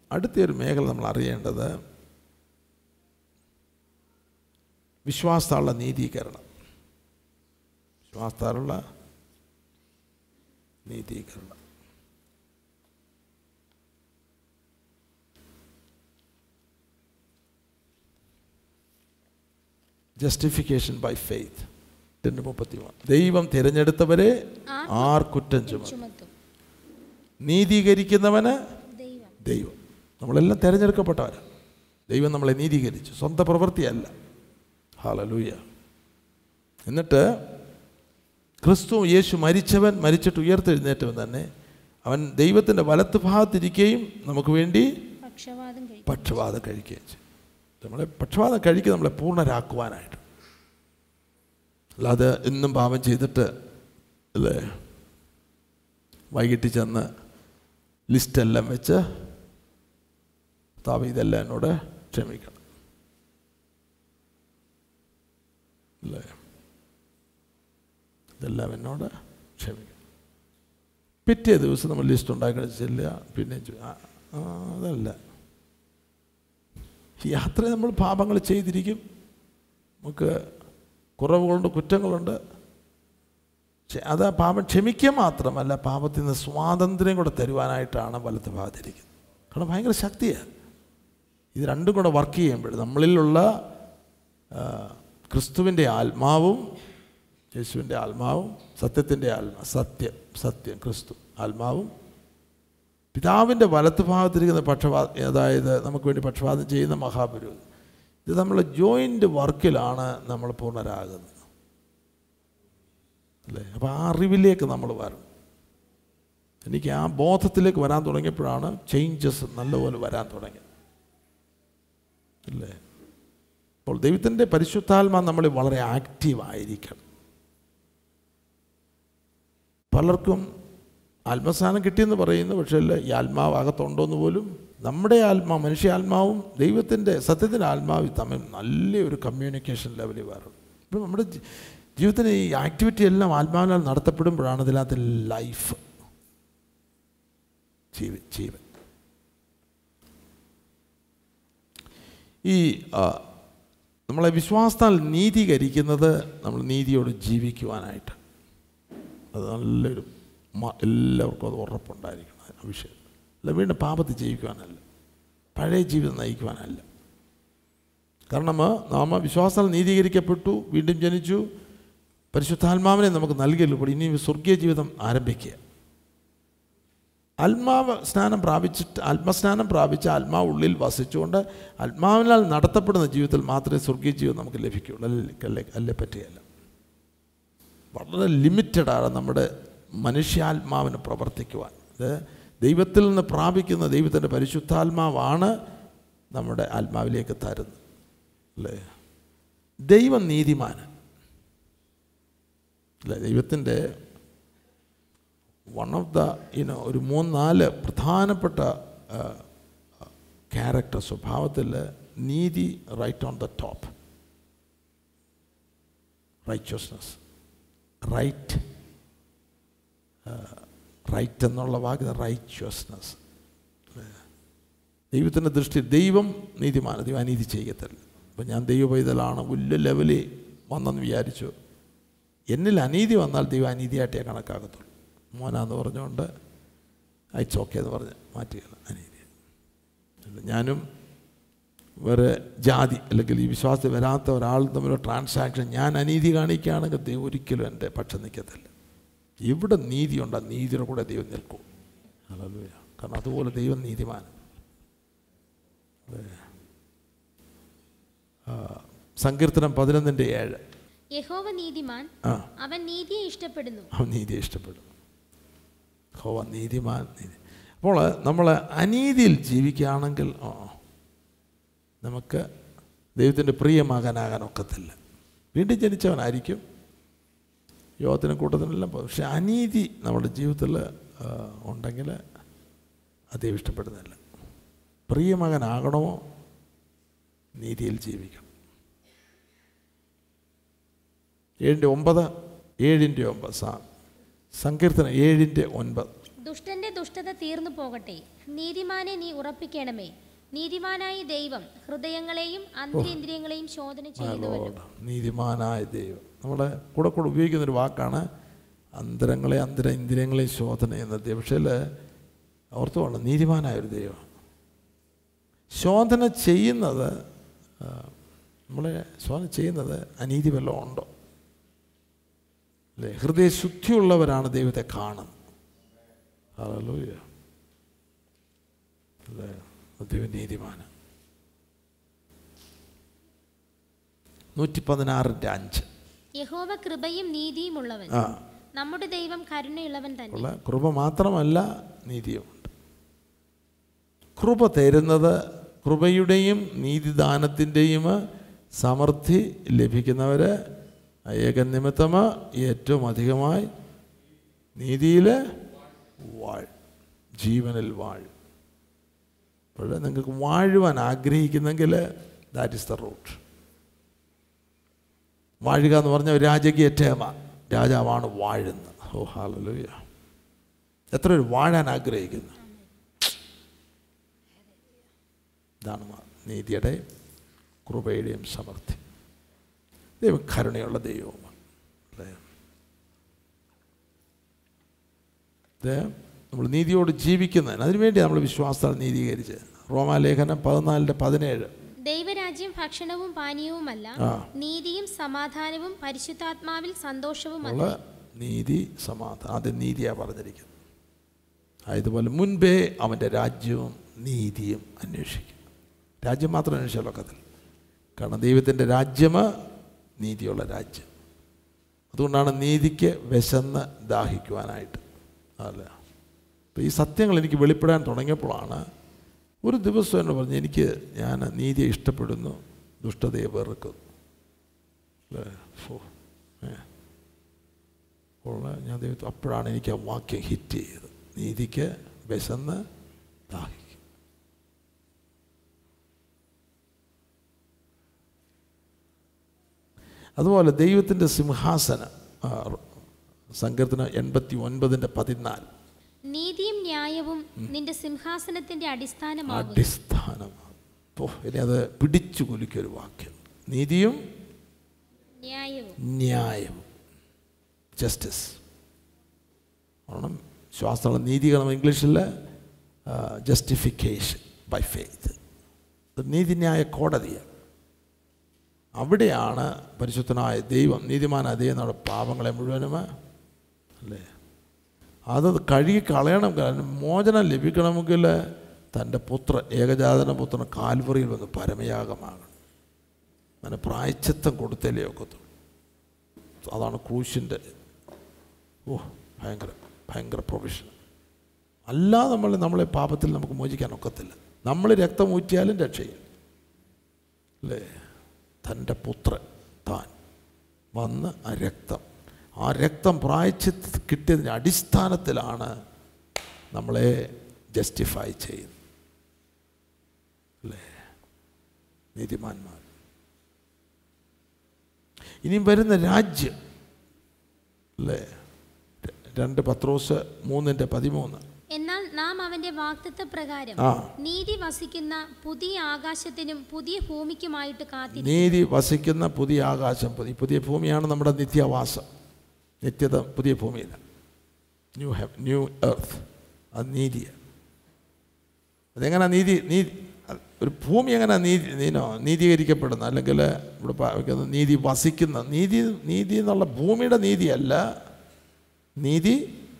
അടുത്തൊരു മേഖല നമ്മൾ അറിയേണ്ടത് വിശ്വാസത്താലുള്ള നീതീകരണം വിശ്വാസത്താലുള്ള നീതീകരണം ജസ്റ്റിഫിക്കേഷൻ ബൈ ഫെയ്ത്ത് രണ്ട് മുപ്പത്തി ദൈവം തിരഞ്ഞെടുത്തവരെ ആർ കുറ്റം ചുമത്തും ചുമത്തും നീതീകരിക്കുന്നവന് ദൈവം ദൈവം നമ്മളെല്ലാം തിരഞ്ഞെടുക്കപ്പെട്ടവരാണ് ദൈവം നമ്മളെ നീതീകരിച്ചു സ്വന്തം പ്രവൃത്തിയല്ല ഹാലലൂയ എന്നിട്ട് ക്രിസ്തു യേശു മരിച്ചവൻ മരിച്ചിട്ട് ഉയർത്തെഴുന്നേറ്റവൻ തന്നെ അവൻ ദൈവത്തിൻ്റെ വലത്ത് ഭാഗത്തിരിക്കുകയും നമുക്ക് വേണ്ടി പക്ഷവാദം കഴിക്കും പക്ഷപാതം കഴിക്കുകയും ചെയ്യും നമ്മളെ പക്ഷപാതം കഴിക്കുക നമ്മളെ പൂർണ്ണരാക്കുവാനായിട്ട് അല്ലാതെ എന്നും പാപം ചെയ്തിട്ട് അല്ലേ വൈകിട്ട് ചെന്ന് ലിസ്റ്റെല്ലാം വെച്ച് താവ ഇതെല്ലാം എന്നോട് ക്ഷമിക്കണം അല്ലേ ഇതെല്ലാം എന്നോട് ക്ഷമിക്കണം പിറ്റേ ദിവസം നമ്മൾ ലിസ്റ്റ് ഉണ്ടാക്കി ചെല്ലുക പിന്നെ ചോ- ആ, ആ, അതല്ല യാത്ര നമ്മൾ പാപങ്ങൾ ചെയ്തിരിക്കും നമുക്ക് കുറവുകളുണ്ട് കുറ്റങ്ങളുണ്ട് പക്ഷെ അത് ആ പാപം ക്ഷമിക്കുക മാത്രമല്ല പാപത്തിൽ നിന്ന് സ്വാതന്ത്ര്യം കൂടെ തരുവാനായിട്ടാണ് വലത്ത് ഭാഗത്തിരിക്കുന്നത് കാരണം ഭയങ്കര ശക്തിയാണ് ഇത് രണ്ടും കൂടെ വർക്ക് ചെയ്യുമ്പോൾ നമ്മളിലുള്ള ആ, ക്രിസ്തുവിൻ്റെ ആത്മാവും യേശുവിൻ്റെ ആത്മാവും സത്യത്തിൻ്റെ ആത്മാ സത്യം സത്യം ക്രിസ്തു ആത്മാവും പിതാവിൻ്റെ വലത്ത് ഭാഗത്തിരിക്കുന്ന പക്ഷപാത അതായത് നമുക്ക് വേണ്ടി പക്ഷപാതം ചെയ്യുന്ന മഹാപുരോഹിതൻ ഇത് നമ്മൾ ജോയിൻ്റ് വർക്കിലാണ് നമ്മൾ പൂർണ്ണരാകുന്നത് അല്ലേ അപ്പോൾ ആ അറിവിലേക്ക് നമ്മൾ വരണം എനിക്ക് ആ ബോധത്തിലേക്ക് വരാൻ തുടങ്ങിയപ്പോഴാണ് ചേഞ്ചസ് നല്ലപോലെ വരാൻ തുടങ്ങിയത് അല്ലേ അപ്പോൾ ദൈവത്തിൻ്റെ പരിശുദ്ധാത്മാ നമ്മൾ വളരെ ആക്റ്റീവ് ആയിരിക്കണം പലർക്കും ആത്മസ്ഥാനം കിട്ടിയെന്ന് പറയുന്നു പക്ഷേ അല്ല ഈ ആത്മാവ് അകത്തുണ്ടോ എന്ന് പോലും നമ്മുടെ ആത്മാവ് മനുഷ്യാത്മാവും ദൈവത്തിൻ്റെ സത്യത്തിൻ്റെ ആത്മാവും തമ്മിൽ നല്ലൊരു കമ്മ്യൂണിക്കേഷൻ ലെവലിൽ വരണം ഇപ്പം നമ്മുടെ ജി- ജീവിതത്തിന് ഈ ആക്ടിവിറ്റി എല്ലാം ആത്മാവിനാൽ നടത്തപ്പെടുമ്പോഴാണ് ഇതിനകത്ത് ലൈഫ് ജീവൻ ജീവൻ ഈ ആ, നമ്മളെ വിശ്വാസത്താൽ നീതീകരിക്കുന്നത് നമ്മൾ നീതിയോട് ജീവിക്കുവാനായിട്ട് അത് നല്ലൊരു മ- എല്ലാവർക്കും അത് ഉറപ്പുണ്ടായിരിക്കണം ആ വിഷയം അല്ല വീണ്ടും പാപത്തിൽ ജീവിക്കുവാനല്ല പഴയ ജീവിതം നയിക്കുവാനല്ല കാരണം നാമ വിശ്വാസാൽ നീതീകരിക്കപ്പെട്ടു വീണ്ടും ജനിച്ചു പരിശുദ്ധാത്മാവിനെ നമുക്ക് നൽകിയല്ലോ കൂടി ഇനി സ്വർഗീയ ജീവിതം ആരംഭിക്കുക ആത്മാവ് സ്നാനം പ്രാപിച്ചിട്ട് ആത്മസ്നാനം പ്രാപിച്ച ആത്മാവ് ഉള്ളിൽ വസിച്ചുകൊണ്ട് ആത്മാവിനാൽ നടത്തപ്പെടുന്ന ജീവിതത്തിൽ മാത്രമേ സ്വർഗീയ ജീവിതം നമുക്ക് ലഭിക്കുകയുള്ളൂ അല്ലേ അല്ലേ അല്ലേ പറ്റുകയല്ല വളരെ ലിമിറ്റഡാണ് നമ്മുടെ മനുഷ്യാത്മാവിന് പ്രവർത്തിക്കുവാൻ ഇത് ദൈവത്തിൽ നിന്ന് പ്രാപിക്കുന്ന ദൈവത്തിൻ്റെ പരിശുദ്ധാത്മാവാണ് നമ്മുടെ ആത്മാവിലേക്ക് തരുന്നത് അല്ലേ ദൈവം നീതിമാൻ അല്ലേ ദൈവത്തിൻ്റെ വൺ ഓഫ് ദ ഇനോ ഒരു മൂന്ന് നാല് പ്രധാനപ്പെട്ട ക്യാരക്ടർ സ്വഭാവത്തിൽ നീതി right on the top righteousness right right എന്നുള്ള വാക്ക് റൈച്വസ്നസ് ദൈവത്തിൻ്റെ ദൃഷ്ടി ദൈവം നീതിമാണ് ദൈവം അനീതി ചെയ്യത്തില്ല അപ്പം ഞാൻ ദൈവ പൈതലാണ് വലിയ ലെവലിൽ വന്നെന്ന് വിചാരിച്ചു എന്നിൽ അനീതി വന്നാൽ ദൈവം അനീതിയായിട്ടേ കണക്കാക്കത്തുള്ളൂ മോനാന്ന് പറഞ്ഞുകൊണ്ട് ഇറ്റ്സ് ഓക്കെ എന്ന് പറഞ്ഞ് മാറ്റുകയില്ല അനീതി അല്ല, ഞാനും വേറെ ജാതി അല്ലെങ്കിൽ ഈ വിശ്വാസത്തിൽ വരാത്ത ഒരാൾ തമ്മിലുള്ള ട്രാൻസാക്ഷൻ ഞാൻ അനീതി കാണിക്കുകയാണെങ്കിൽ ദൈവം ഒരിക്കലും എൻ്റെ പക്ഷം നിൽക്കത്തില്ല ഇവിടെ നീതിയുണ്ട് ആ നീതിയുടെ കൂടെ ദൈവം നിൽക്കും ഹല്ലേലൂയ. കാരണം അതുപോലെ ദൈവം നീതിമാൻ അല്ലേ? ആ, സങ്കീർത്തനം പതിനൊന്നിൻ്റെ ഏഴ് യഹോവ നീതിമാൻ ആ അവൻ നീതിയെ ഇഷ്ടപ്പെടുന്നു അവൻ നീതിയെ ഇഷ്ടപ്പെടും ഹോവ നീതിമാൻ നീതി അപ്പോൾ നമ്മൾ അനീതിയിൽ ജീവിക്കുകയാണെങ്കിൽ ആ, നമുക്ക് ദൈവത്തിൻ്റെ പ്രിയ മകനാകാൻ ഒക്കത്തില്ല വീണ്ടും ജനിച്ചവനായിരിക്കും യോഗത്തിനും കൂട്ടത്തിനെല്ലാം പോകും പക്ഷെ അനീതി നമ്മുടെ ജീവിതത്തിൽ ആ, ഉണ്ടെങ്കിൽ അത് ദൈവം ഇഷ്ടപ്പെടുന്നില്ല പ്രിയ മകനാകണമോ നീതിയിൽ ജീവിക്കണം ഏഴിൻ്റെ ഒമ്പത് ഏഴിൻ്റെ ഒമ്പത് സാ സങ്കീർത്തനം ഏഴിൻ്റെ ഒൻപത് ദുഷ്ടന്റെ ദുഷ്ടത തീർന്നു പോകട്ടെ നീതിമാനെ നീ ഉറപ്പിക്കണമേ നീതിമാനായ ദൈവം ഹൃദയങ്ങളെയും അന്തരേന്ദ്രിയങ്ങളെയും ശോധന ചെയ്യുന്നവനും Lord, നീതിമാനായ ദൈവം നമ്മുടെ കൂടെ കൂടെ ഉപയോഗിക്കുന്ന ഒരു വാക്കാണ് അന്തരങ്ങളെ അന്തര ഇന്ദ്രിയങ്ങളെ ശോധന എന്ന ദൈവം പക്ഷേ ഓർത്തു വേണം നീതിമാനായ ഒരു ദൈവം ശോധന ചെയ്യുന്നത് ആ, നമ്മളെ ശോധന ചെയ്യുന്നത് അനീതി വല്ലതും ഉണ്ടോ അല്ലേ ഹൃദയശുദ്ധിയുള്ളവരാണ് ദൈവത്തെ കാണുന്നത് ഹല്ലേലൂയ അല്ലേ ദൈവം നീതിമാനാണ് നൂറ്റി പതിനാറിൻ്റെ അഞ്ച് യഹോവ കൃപയും നീതിയും ഉള്ളവൻ ആ നമ്മുടെ ദൈവം കരുണയുള്ളവൻ തന്നെ ഉള്ള കൃപ മാത്രമല്ല നീതിയുമുണ്ട് കൃപ തരുന്നത് കൃപയുടെയും നീതിദാനത്തിൻ്റെയും സമൃദ്ധി ലഭിക്കുന്നവർ ഏക നിമിത്തം ഏറ്റവും അധികമായി നീതിയിൽ വാഴ് ജീവനിൽ വാഴ് അപ്പോൾ നിങ്ങൾക്ക് വാഴുവാൻ ആഗ്രഹിക്കുന്നെങ്കിൽ ദാറ്റ് ഇസ് ദ റൂട്ട് വാഴുക എന്ന് പറഞ്ഞ ഒരു രാജകീയ ടേമ രാജാവാണ് വാഴുന്നത് ഓ ഹാലലൂയ എത്ര പേര് വാഴാൻ ആഗ്രഹിക്കുന്നു ഇതാണ് മാ- നീതിയുടെ കൃപയുടെയും സമൃദ്ധി ദൈവം കരുണയുള്ള ദൈവവുമാണ് അല്ലേ ഇത് നമ്മൾ നീതിയോട് ജീവിക്കുന്നതിന് അതിനുവേണ്ടി നമ്മൾ വിശ്വാസത്താൽ നീതീകരിച്ച് റോമാലേഖനം പതിനാലിൻ്റെ പതിനേഴ് ദൈവരാജ്യം ഭക്ഷണവും പാനീയവുമല്ല ആ. നീതിയും സമാധാനവും പരിശുദ്ധാത്മാവിൽ സന്തോഷവും ഉള്ള നീതി സമാധാനം ആദ്യം നീതിയാണ് പറഞ്ഞിരിക്കുന്നത് ആയതുപോലെ മുൻപേ അവൻ്റെ രാജ്യവും നീതിയും അന്വേഷിക്കും രാജ്യം മാത്രം അന്വേഷിച്ചാൽ ഒക്കത്തില്ല കാരണം ദൈവത്തിൻ്റെ രാജ്യം നീതിയുള്ള രാജ്യം അതുകൊണ്ടാണ് നീതിക്ക് വിശന്ന് ദാഹിക്കുവാനായിട്ട് അല്ല അപ്പോൾ ഈ സത്യങ്ങൾ എനിക്ക് വെളിപ്പെടാൻ തുടങ്ങിയപ്പോഴാണ് ഒരു ദിവസം എന്ന് പറഞ്ഞ് എനിക്ക് ഞാൻ നീതിയെ ഇഷ്ടപ്പെടുന്നു ദുഷ്ടതയെ വെറുക്കുന്നു അല്ലേ ഫോ ഏ ഉള്ള ഞാൻ ദൈവത്തെ അപ്പോഴാണ് എനിക്ക് ആ വാക്യം ഹിറ്റ് ചെയ്തത് നീതിക്ക് വിശന്ന് ദാഹിക്കും അതുപോലെ ദൈവത്തിൻ്റെ സിംഹാസനം ആ, സങ്കീർത്തനം എൺപത്തി ഒൻപതിൻ്റെ പതിനാല് നീതിയും ന്യായവും നിന്റെ സിംഹാസനത്തിന്റെ അടിസ്ഥാനമാകുന്നു അടിസ്ഥാനമാണ് ഓ ഇനി അത് പിടിച്ചു കുലുക്കിയൊരു വാക്യം നീതിയും ന്യായവും ന്യായവും ജസ്റ്റിസ് കാരണം ശ്വാസമുള്ള നീതികളും ഇംഗ്ലീഷിൽ ജസ്റ്റിഫിക്കേഷൻ ബൈ ഫെയ്ത്ത് നീതിന്യായ കോടതിയാണ് അവിടെയാണ് പരിശുദ്ധനായ ദൈവം നീതിമാനായ ദൈവം നമ്മുടെ പാപങ്ങളെ മുഴുവനും അല്ലേ അത് കഴുകി കളയണം കാരണം മോചനം ലഭിക്കണമെങ്കിൽ തൻ്റെ പുത്രൻ ഏകജാതന പുത്രൻ കാൽവറിയിൽ വന്ന് പരമയാഗമാകണം അങ്ങനെ പ്രായച്ചിത്തം കൊടുത്തല്ലേ ഒക്കത്തുള്ളൂ അതാണ് ക്രൂശിൻ്റെ ഓ ഭയങ്കര ഭയങ്കര പ്രൊവിഷൻ അല്ലാതെ നമ്മൾ നമ്മളെ പാപത്തിൽ നമുക്ക് മോചിക്കാൻ ഒക്കത്തില്ല നമ്മൾ രക്തം ഊറ്റിയാലും രക്ഷയില്ല അല്ലേ തൻ്റെ പുത്രൻ താൻ വന്ന് ആ രക്തം ആ രക്തം പ്രായച്ചിത്ത കിട്ടിയതിൻ്റെ അടിസ്ഥാനത്തിലാണ് നമ്മളെ ജസ്റ്റിഫൈ ചെയ്യുന്നത് അല്ലേ നീതിമാന്മാർ ഇനിയും വരുന്ന രാജ്യം അല്ലേ ര- രണ്ട് പത്രോസ് മൂന്നിൻ്റെ പതിമൂന്ന് എന്നാൽ നാം അവന്റെ വാക്തത്വ പ്രകാരം ആ. നീതി വസിക്കുന്ന പുതിയ ആകാശത്തിനും പുതിയ ഭൂമിക്കുമായിട്ട് കാത്തിരിക്കും നീതി വസിക്കുന്ന പുതിയ ആകാശം പുതിയ പുതിയ ഭൂമിയാണ് നമ്മുടെ നിത്യവാസം നിത്യത പുതിയ ഭൂമിയില്ല ന്യൂ ഹെവ് ന്യൂ എർത്ത് അത് നീതിയാണ് അതെങ്ങനെ നീതി നീതി അത് ഒരു ഭൂമി എങ്ങനെ നീതി നീനോ നീതീകരിക്കപ്പെടുന്ന അല്ലെങ്കിൽ ഇവിടെ പറയുന്നത് നീതി വസിക്കുന്ന നീതി നീതി എന്നുള്ള ഭൂമിയുടെ നീതിയല്ല നീതി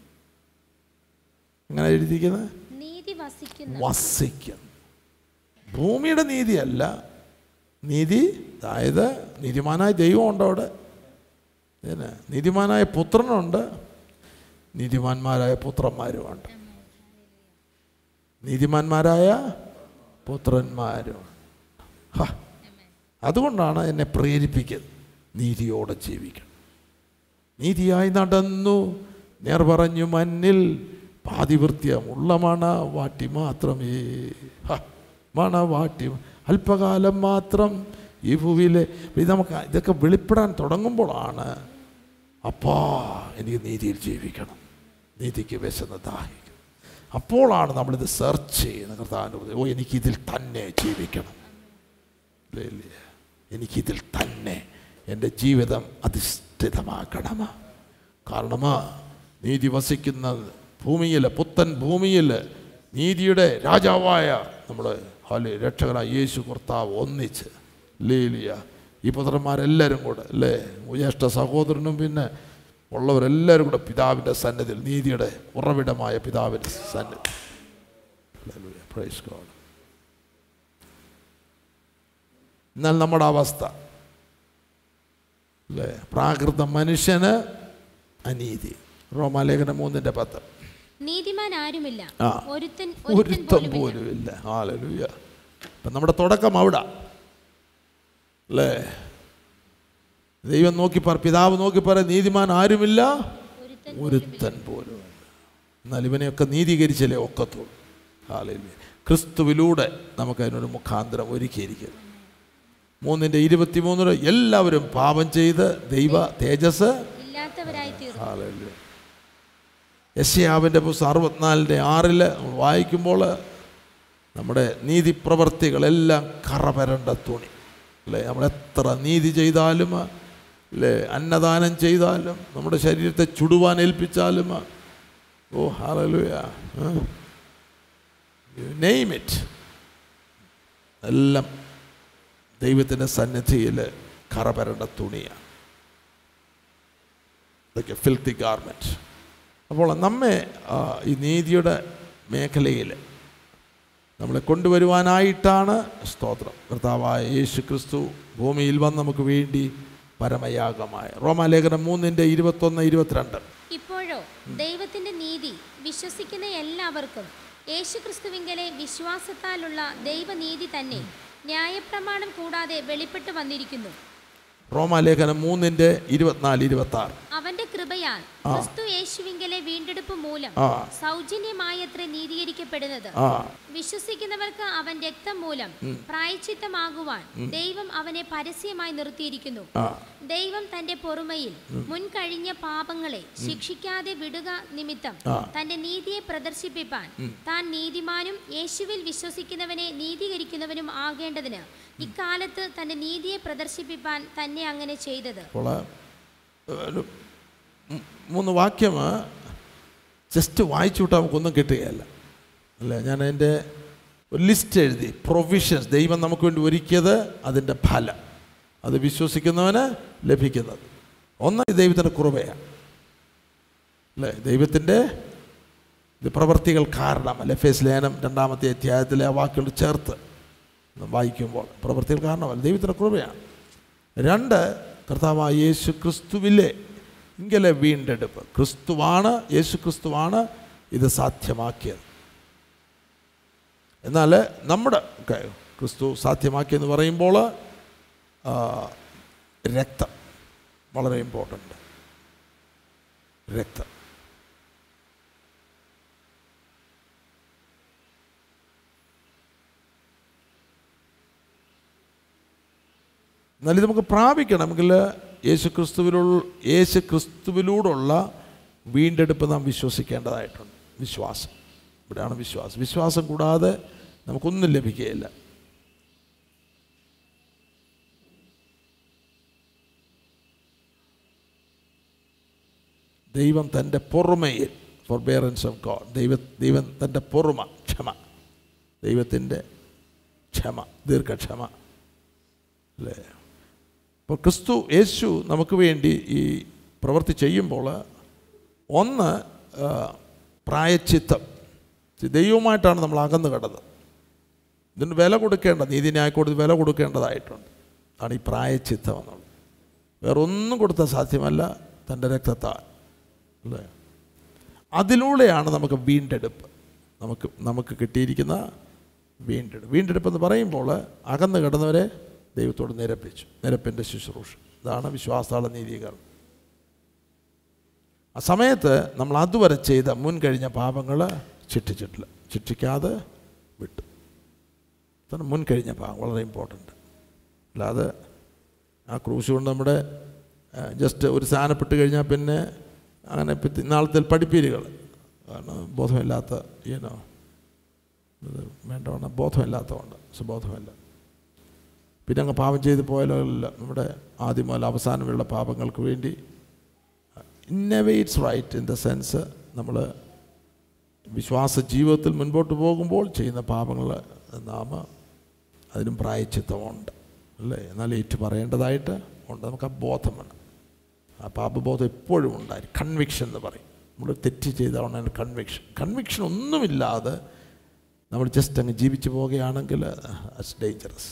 എങ്ങനെ എഴുതിയിരിക്കുന്നത് നീതി വസിക്കുന്ന വസിക്കും ഭൂമിയുടെ നീതിയല്ല നീതി അതായത് നീതിമാനായ ദൈവമുണ്ട് അവിടെ പിന്നെ നീതിമാനായ പുത്രനുണ്ട് നീതിമാന്മാരായ പുത്രന്മാരുമുണ്ട് നീതിമാന്മാരായ പുത്രന്മാരും ഹ, അതുകൊണ്ടാണ് എന്നെ പ്രേരിപ്പിക്കുന്നത് നീതിയോടെ ജീവിക്കണം നീതിയായി നടന്നു നേർ പറഞ്ഞു മണ്ണിൽ പാതിവൃത്യമുള്ള മണവാട്ടി മാത്രമേ ഹ, മണവാട്ടി അല്പകാലം മാത്രം ഈ ഭൂവിലെ ഇത് നമുക്ക് ഇതൊക്കെ വെളിപ്പെടാൻ തുടങ്ങുമ്പോഴാണ് അപ്പാ എനിക്ക് നീതിയിൽ ജീവിക്കണം നീതിക്ക് വിശന്ന് ദാഹിക്കും അപ്പോഴാണ് നമ്മളിത് സെർച്ച് ചെയ്യുന്നത് കർത്താവിൻ്റെ ഓ എനിക്കിതിൽ തന്നെ ജീവിക്കണം ഇല്ലേ ഇല്ലേ എനിക്കിതിൽ തന്നെ എൻ്റെ ജീവിതം അധിഷ്ഠിതമാക്കണം കാരണം നീതി വസിക്കുന്ന ഭൂമിയിൽ പുത്തൻ ഭൂമിയിൽ നീതിയുടെ രാജാവായ നമ്മുടെ ഹാല് രക്ഷകനായ യേശു കർത്താവ് ഒന്നിച്ച് ലേലിയ ഈ പുത്രന്മാരെല്ലാവരും കൂടെ അല്ലേ ജ്യേഷ്ഠ സഹോദരനും പിന്നെ ഉള്ളവരെല്ലാവരും കൂടെ പിതാവിൻ്റെ സന്നിധിയിൽ നീതിയുടെ ഉറവിടമായ പിതാവിൻ്റെ സന്നിധി Hallelujah. Praise God. എന്നാൽ നമ്മുടെ അവസ്ഥ അല്ലേ പ്രാകൃത മനുഷ്യന് അനീതി റോമാലേഖനം മൂന്നിൻ്റെ പത്ത് നീതിമാൻ ആരുമില്ല ആ. ഒരുത്തൻ ഒരുത്തം പോലും ഇല്ല ഹാലലൂയ അപ്പം നമ്മുടെ തുടക്കം അവിടെ അല്ലേ ദൈവം നോക്കി പറ പിതാവ് നോക്കി പറ നീതിമാൻ ആരുമില്ല ഒരുത്തൻ ഒരുത്തൻ പോലും ഇല്ല. എന്നാൽ ഇവനെയൊക്കെ നീതീകരിച്ചല്ലേ ഒക്കത്തുള്ളൂ ഹാലലൂയ ക്രിസ്തുവിലൂടെ നമുക്ക് അതിനൊരു മുഖാന്തരം ഒരുക്കിയിരിക്കുന്നു മൂന്നിൻ്റെ ഇരുപത്തിമൂന്നിന് എല്ലാവരും പാപം ചെയ്ത് ദൈവ തേജസ് ഇല്ലാത്തവരായി തീർന്നു ഹാലലൂയ യശയാവിൻ്റെ പുസ്തകം അറുപത്തിനാലിൻ്റെ ആറിൽ നമ്മൾ വായിക്കുമ്പോൾ നമ്മുടെ നീതിപ്രവർത്തികളെല്ലാം കറപരണ്ട തുണി അല്ലേ നമ്മൾ എത്ര നീതി ചെയ്താലും അല്ലേ അന്നദാനം ചെയ്താലും നമ്മുടെ ശരീരത്തെ ചുടുവാൻ ഏൽപ്പിച്ചാലും ഓ ഹാലലുയ നെയ്മ് ഇറ്റ് എല്ലാം ദൈവത്തിൻ്റെ സന്നിധിയിൽ കറപരണ്ട തുണിയാണ് ഇതൊക്കെ ഫിൽത്തി ഗാർമെൻറ്റ് അപ്പോൾ നമ്മെ ആ, ഈ നീതിയുടെ മേഖലയിൽ നമ്മളെ കൊണ്ടുവരുവാനായിട്ടാണ് സ്തോത്രം കർത്താവായ യേശു ക്രിസ്തു ഭൂമിയിൽ വന്ന് നമുക്ക് വേണ്ടി പരമയാഗമായ റോമാലേഖനം മൂന്നിൻ്റെ ഇരുപത്തൊന്ന് ഇരുപത്തിരണ്ട് ഇപ്പോഴോ ദൈവത്തിന്റെ നീതി വിശ്വസിക്കുന്ന എല്ലാവർക്കും യേശുക്രിസ്തുവിങ്കലെ വിശ്വാസത്താലുള്ള ദൈവനീതി തന്നെ ന്യായപ്രമാണം കൂടാതെ വെളിപ്പെട്ടു വന്നിരിക്കുന്നു റോമാലേഖനം മൂന്നിൻ്റെ ഇരുപത്തിനാല് ഇരുപത്തി ആറ് അവന്റെ കൃപയാൽ ക്രിസ്തു യേശുവിങ്കലെ വീണ്ടെടുപ്പ് മൂലം ആ സൗജന്യമായത്ര നീതീകരിക്കപ്പെടുന്നത് ആ വിശ്വസിക്കുന്നവർക്ക് അവൻ രക്തം മൂലം പ്രായച്ചിത്തമാകുവാൻ ദൈവം അവനെ പരസ്യമായി നിർത്തിയിരിക്കുന്നു ആ ദൈവം തന്റെ പൊറുമയിൽ മുൻകഴിഞ്ഞ പാപങ്ങളെ ശിക്ഷിക്കാതെ വിടുക നിമിത്തം ആ. തന്റെ നീതിയെ പ്രദർശിപ്പിപ്പാൻ താൻ നീതിമാനും യേശുവിൽ വിശ്വസിക്കുന്നവനെ നീതീകരിക്കുന്നവനും ആകേണ്ടതിന് ഇക്കാലത്ത് തന്റെ നീതിയെ പ്രദർശിപ്പിപ്പാൻ തന്നെ അങ്ങനെ ചെയ്തത് അപ്പോൾ ഒരു മൂ- മൂന്ന് വാക്യം ജസ്റ്റ് വായിച്ചു വിട്ടാൽ നമുക്കൊന്നും കിട്ടുകയല്ല അല്ലേ ഞാൻ അതിൻ്റെ ഒരു ലിസ്റ്റ് എഴുതി പ്രൊവിഷൻസ് ദൈവം നമുക്ക് വേണ്ടി ഒരുക്കിയത് അതിൻ്റെ ഫലം അത് വിശ്വസിക്കുന്നവന് ലഭിക്കുന്നത് ഒന്ന് ഇത് ദൈവത്തിൻ്റെ കുറുവയാണ് അല്ലേ ദൈവത്തിൻ്റെ ഇത് പ്രവർത്തികൾ കാരണമല്ല എഫ് എസ് ലേനം രണ്ടാമത്തെ അധ്യായത്തിലെ ആ വാക്കുകൾ ചേർത്ത് വായിക്കുമ്പോൾ പ്രവർത്തികൾ കാരണമല്ല ദൈവത്തിൻ്റെ കൃപയാണ് രണ്ട് കർത്താവായ യേശു ക്രിസ്തുവിലെ ഇങ്ങനെ വീണ്ടെടുപ്പ് ക്രിസ്തുവാണ് യേശു ക്രിസ്തുവാണ് ഇത് സാധ്യമാക്കിയത് എന്നാൽ നമ്മുടെ ഒക്കെ ക്രിസ്തു സാധ്യമാക്കിയെന്ന് പറയുമ്പോൾ ആ, രക്തം വളരെ ഇമ്പോർട്ടൻ്റ് രക്തം എന്നാൽ ഇത് നമുക്ക് പ്രാപിക്കണമെങ്കിൽ യേശു ക്രിസ്തുവിലുള്ള യേശു ക്രിസ്തുവിലൂടുള്ള വീണ്ടെടുപ്പ് നാം വിശ്വസിക്കേണ്ടതായിട്ടുണ്ട് വിശ്വാസം ഇവിടെയാണ് വിശ്വാസം വിശ്വാസം കൂടാതെ നമുക്കൊന്നും ലഭിക്കുകയില്ല ദൈവം തൻ്റെ പൊറുമയിൽ ഫോർബിയറൻസ് ഓഫ് ഗോഡ് ദൈവ ദൈവം തൻ്റെ പൊറുമ ക്ഷമ ദൈവത്തിൻ്റെ ക്ഷമ ദീർഘക്ഷമ അല്ലേ അപ്പോൾ ക്രിസ്തു യേശു നമുക്ക് വേണ്ടി ഈ പ്രവൃത്തി ചെയ്യുമ്പോൾ ഒന്ന് ആ, പ്രായച്ചിത്തം ദൈവവുമായിട്ടാണ് നമ്മൾ അകന്നു കിടന്നത് ഇതിന് വില കൊടുക്കേണ്ട നീതിന്യായ കൊടുത്ത് വില കൊടുക്കേണ്ടതായിട്ടുണ്ട് ആണ് ഈ പ്രായച്ചിത്തം എന്നുള്ളത് വേറെ ഒന്നും കൊടുത്താൽ സാധ്യമല്ല തൻ്റെ രക്തത്താൽ അല്ലേ അതിലൂടെയാണ് നമുക്ക് വീണ്ടെടുപ്പ് നമുക്ക് നമുക്ക് കിട്ടിയിരിക്കുന്ന വീണ്ടെടുപ്പ് വീണ്ടെടുപ്പ് എന്ന് പറയുമ്പോൾ അകന്ന് കിടന്നവരെ ദൈവത്തോട് നിരപ്പിച്ചു നിരപ്പിൻ്റെ ശുശ്രൂഷ ഇതാണ് വിശ്വാസാള നീതീകരണം ആ സമയത്ത് നമ്മൾ അതുവരെ ചെയ്ത മുൻ കഴിഞ്ഞ പാപങ്ങൾ ശിക്ഷിച്ചിട്ടില്ല ശിക്ഷിക്കാതെ വിട്ടു ഇതാണ് മുൻ കഴിഞ്ഞ പാപം വളരെ ഇമ്പോർട്ടൻ്റ് അല്ലാതെ ആ ക്രൂശ് കൊണ്ട് നമ്മുടെ ജസ്റ്റ് ഒരു സാധനപ്പെട്ട് കഴിഞ്ഞാൽ പിന്നെ അങ്ങനെ പിറ്റി- നാളത്തെ പഠിപ്പീരുകൾ കാരണം ബോധമില്ലാത്ത ഈനോ ഇത് വേണ്ടവണ്ണം ബോധമില്ലാത്തതുകൊണ്ട് സുബോധമില്ല പിന്നെ അങ്ങ് പാപം ചെയ്ത് പോയാലോ ഇല്ല നമ്മുടെ ആദ്യം മുതൽ അവസാനമുള്ള പാപങ്ങൾക്ക് വേണ്ടി ഇന്നവേ it's right in the sense നമ്മൾ വിശ്വാസ ജീവിതത്തിൽ മുൻപോട്ട് പോകുമ്പോൾ ചെയ്യുന്ന പാപങ്ങൾ നാം അതിനും പ്രായച്ചിത്തമുണ്ട് അല്ലേ എന്നാൽ ഏറ്റു പറയേണ്ടതായിട്ട് ഉണ്ട് നമുക്ക് ആ ബോധം വേണം ആ പാപബോധം എപ്പോഴും ഉണ്ടായിരിക്കും കൺവിക്ഷൻ എന്ന് പറയും നമ്മൾ തെറ്റ് ചെയ്താണ് കൺവിക്ഷൻ കൺവിക്ഷൻ ഒന്നുമില്ലാതെ നമ്മൾ ജസ്റ്റ് അങ്ങ് ജീവിച്ചു പോവുകയാണെങ്കിൽ അറ്റ്സ് ഡേഞ്ചറസ്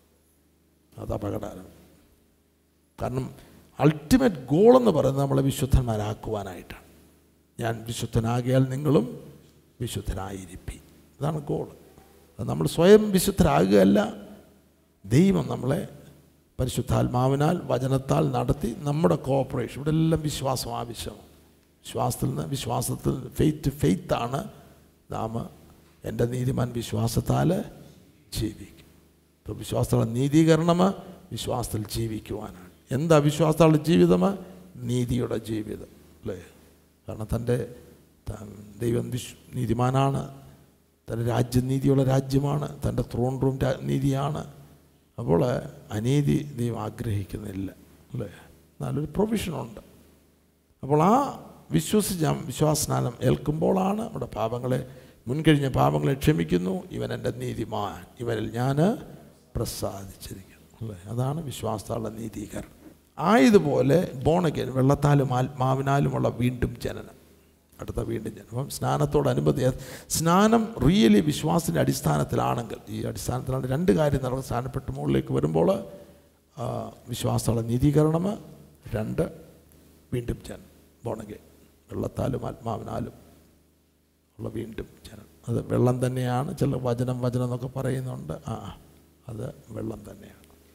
അത് അപകടകരം കാരണം അൾട്ടിമേറ്റ് ഗോൾ എന്ന് പറയുന്നത് നമ്മളെ വിശുദ്ധന്മാരാക്കുവാനായിട്ടാണ് ഞാൻ വിശുദ്ധനാകിയാൽ നിങ്ങളും വിശുദ്ധരായിരിപ്പി ഇതാണ് ഗോൾ അത് നമ്മൾ സ്വയം വിശുദ്ധരാകുകയല്ല ദൈവം നമ്മളെ പരിശുദ്ധാത്മാവിനാൽ വചനത്താൽ നടത്തി നമ്മുടെ കോപ്പറേഷൻ ഇവിടെ എല്ലാം വിശ്വാസം ആവശ്യമാണ് വിശ്വാസത്തിൽ നിന്ന് വിശ്വാസത്തിൽ ഫെയ്ത്ത് ഫെയ്ത്താണ് നാം എൻ്റെ നീതിമാൻ വിശ്വാസത്താൽ ജീവിക്കും ഇപ്പോൾ വിശ്വാസത്തിലുള്ള നീതീകരണം വിശ്വാസത്തിൽ ജീവിക്കുവാനാണ് എന്താ വിശ്വാസത്തിലുള്ള ജീവിതം നീതിയുടെ ജീവിതം അല്ലേ കാരണം തൻ്റെ ത- ദൈവം വിശ് നീതിമാനാണ് തൻ്റെ രാജ്യം നീതിയുള്ള രാജ്യമാണ് തൻ്റെ ത്രോൺ റൂം രാ- നീതിയാണ് അപ്പോൾ അനീതി ദൈവം ആഗ്രഹിക്കുന്നില്ല അല്ലേ നല്ലൊരു പ്രൊവിഷനുണ്ട് അപ്പോൾ ആ വിശ്വസിച്ച വിശ്വാസസ്നാനം ഏൽക്കുമ്പോഴാണ് നമ്മുടെ പാപങ്ങളെ മുൻകഴിഞ്ഞ പാപങ്ങളെ ക്ഷമിക്കുന്നു ഇവൻ എൻ്റെ നീതിമാൻ ഇവനിൽ ഞാൻ പ്രസാദിച്ചിരിക്കുന്നു അല്ലേ അതാണ് വിശ്വാസത്താലുള്ള നീതീകരണം ആയതുപോലെ ബോണയ്ക്ക് വെള്ളത്താലും ആത്മാവിനാലുമുള്ള വീണ്ടും ജനനം അടുത്ത വീണ്ടും ജനനം അപ്പം സ്നാനത്തോടനുബന്ധി സ്നാനം റിയലി വിശ്വാസത്തിൻ്റെ അടിസ്ഥാനത്തിലാണെങ്കിൽ ഈ അടിസ്ഥാനത്തിലാണ് രണ്ട് കാര്യം നടക്കുന്നത് സ്നാനപ്പെട്ട് മുകളിലേക്ക് വരുമ്പോൾ ആ, വിശ്വാസമുള്ള നീതീകരണം രണ്ട് വീണ്ടും ജനം ബോണഗെ വെള്ളത്താലും ആത്മാവിനാലും ഉള്ള വീണ്ടും ജനം അത് വെള്ളം തന്നെയാണ് ചില വചനം വചനം എന്നൊക്കെ പറയുന്നുണ്ട് ആ ആ, അത് വെള്ളം തന്നെയാണ്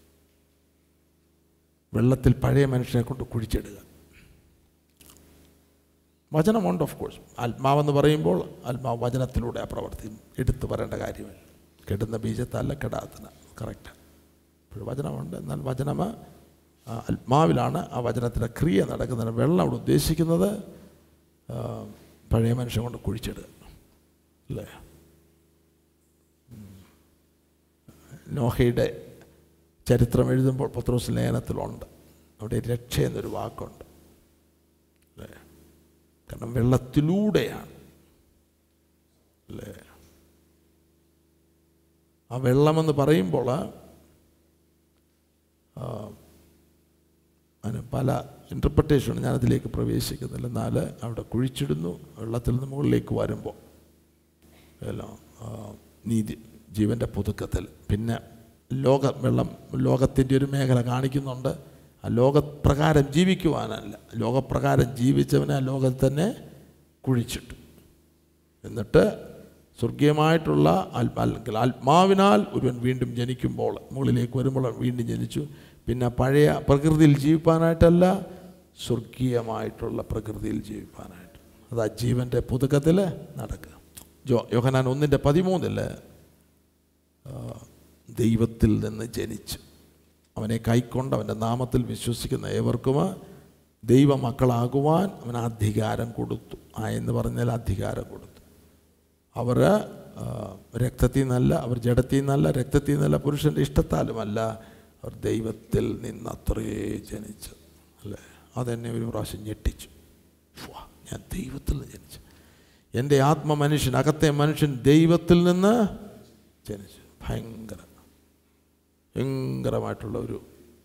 വെള്ളത്തിൽ പഴയ മനുഷ്യനെ കൊണ്ട് കുഴിച്ചിടുക വചനമുണ്ട് ഓഫ് കോഴ്സ് ആത്മാവെന്ന് പറയുമ്പോൾ ആത്മാവ് വചനത്തിലൂടെ ആ പ്രവർത്തി എടുത്തു പറയേണ്ട കാര്യമില്ല കെടുന്ന ബീജത്തല്ല കെടാത്തന കറക്റ്റ് അപ്പോൾ വചനമുണ്ട് എന്നാൽ വചനം ആ, ആത്മാവിലാണ് ആ വചനത്തിൻ്റെ ക്രിയ നടക്കുന്നത് വെള്ളം അവിടെ ഉദ്ദേശിക്കുന്നത് ആ, പഴയ മനുഷ്യൻ കൊണ്ട് കുഴിച്ചിടുക അല്ലേ ഉം. നോഹയുടെ ചരിത്രം എഴുതുമ്പോൾ പത്രോസ് ലേഖനത്തിലുണ്ട് അവിടെ രക്ഷ എന്നൊരു വാക്കുണ്ട് അല്ലേ കാരണം വെള്ളത്തിലൂടെയാണ് അല്ലേ ആ വെള്ളമെന്ന് പറയുമ്പോൾ ആ, അതിന് പല ഇൻ്റർപ്രിട്ടേഷനും ഞാനതിലേക്ക് പ്രവേശിക്കുന്നില്ല എന്നാൽ അവിടെ കുഴിച്ചിടുന്നു വെള്ളത്തിൽ നിന്ന് മുകളിലേക്ക് വരുമ്പോൾ എല്ലാം ആ, നീതി ജീവൻ്റെ പുതുക്കത്തിൽ പിന്നെ ലോക വെള്ളം ലോകത്തിൻ്റെ ഒരു മേഖല കാണിക്കുന്നുണ്ട് ആ ലോകപ്രകാരം ജീവിക്കുവാനല്ല ലോകപ്രകാരം ജീവിച്ചവനെ ആ ലോകത്തിൽ തന്നെ കുഴിച്ചിട്ടു എന്നിട്ട് സ്വർഗീയമായിട്ടുള്ള ആത്മാ അല്ലെങ്കിൽ ആത്മാവിനാൽ ഒരുവൻ വീണ്ടും ജനിക്കുമ്പോൾ മുകളിലേക്ക് വരുമ്പോൾ വീണ്ടും ജനിച്ചു പിന്നെ പഴയ പ്രകൃതിയിൽ ജീവിപ്പാനായിട്ടല്ല സ്വർഗീയമായിട്ടുള്ള പ്രകൃതിയിൽ ജീവിപ്പാനായിട്ട് അത് ആ ജീവൻ്റെ പുതുക്കത്തിൽ നടക്കുക ജോ യോഹനാൻ ഒന്നിൻ്റെ പതിമൂന്നിൽ ദൈവത്തിൽ നിന്ന് ജനിച്ചു അവനെ കൈക്കൊണ്ട് അവൻ്റെ നാമത്തിൽ വിശ്വസിക്കുന്ന ഏവർക്കും ദൈവമക്കളാകുവാൻ അവൻ അധികാരം കൊടുത്തു ആ എന്ന് പറഞ്ഞാൽ അധികാരം കൊടുത്തു അവർ രക്തത്തിൽ നിന്നല്ല അവർ ജഡത്തിൽ നിന്നല്ല രക്തത്തിൽ നിന്നല്ല പുരുഷൻ്റെ ഇഷ്ടത്താലുമല്ല അവർ ദൈവത്തിൽ നിന്നത്രേ ജനിച്ചത് അല്ലേ അതെന്നെ ഒരു പ്രാവശ്യം ഞെട്ടിച്ചു ഫുവാ, ഞാൻ ദൈവത്തിൽ നിന്ന് ജനിച്ചു എൻ്റെ ആത്മ മനുഷ്യൻ അകത്തെ മനുഷ്യൻ ദൈവത്തിൽ നിന്ന് ജനിച്ചു ഭയങ്കര ഭയങ്കരമായിട്ടുള്ള ഒരു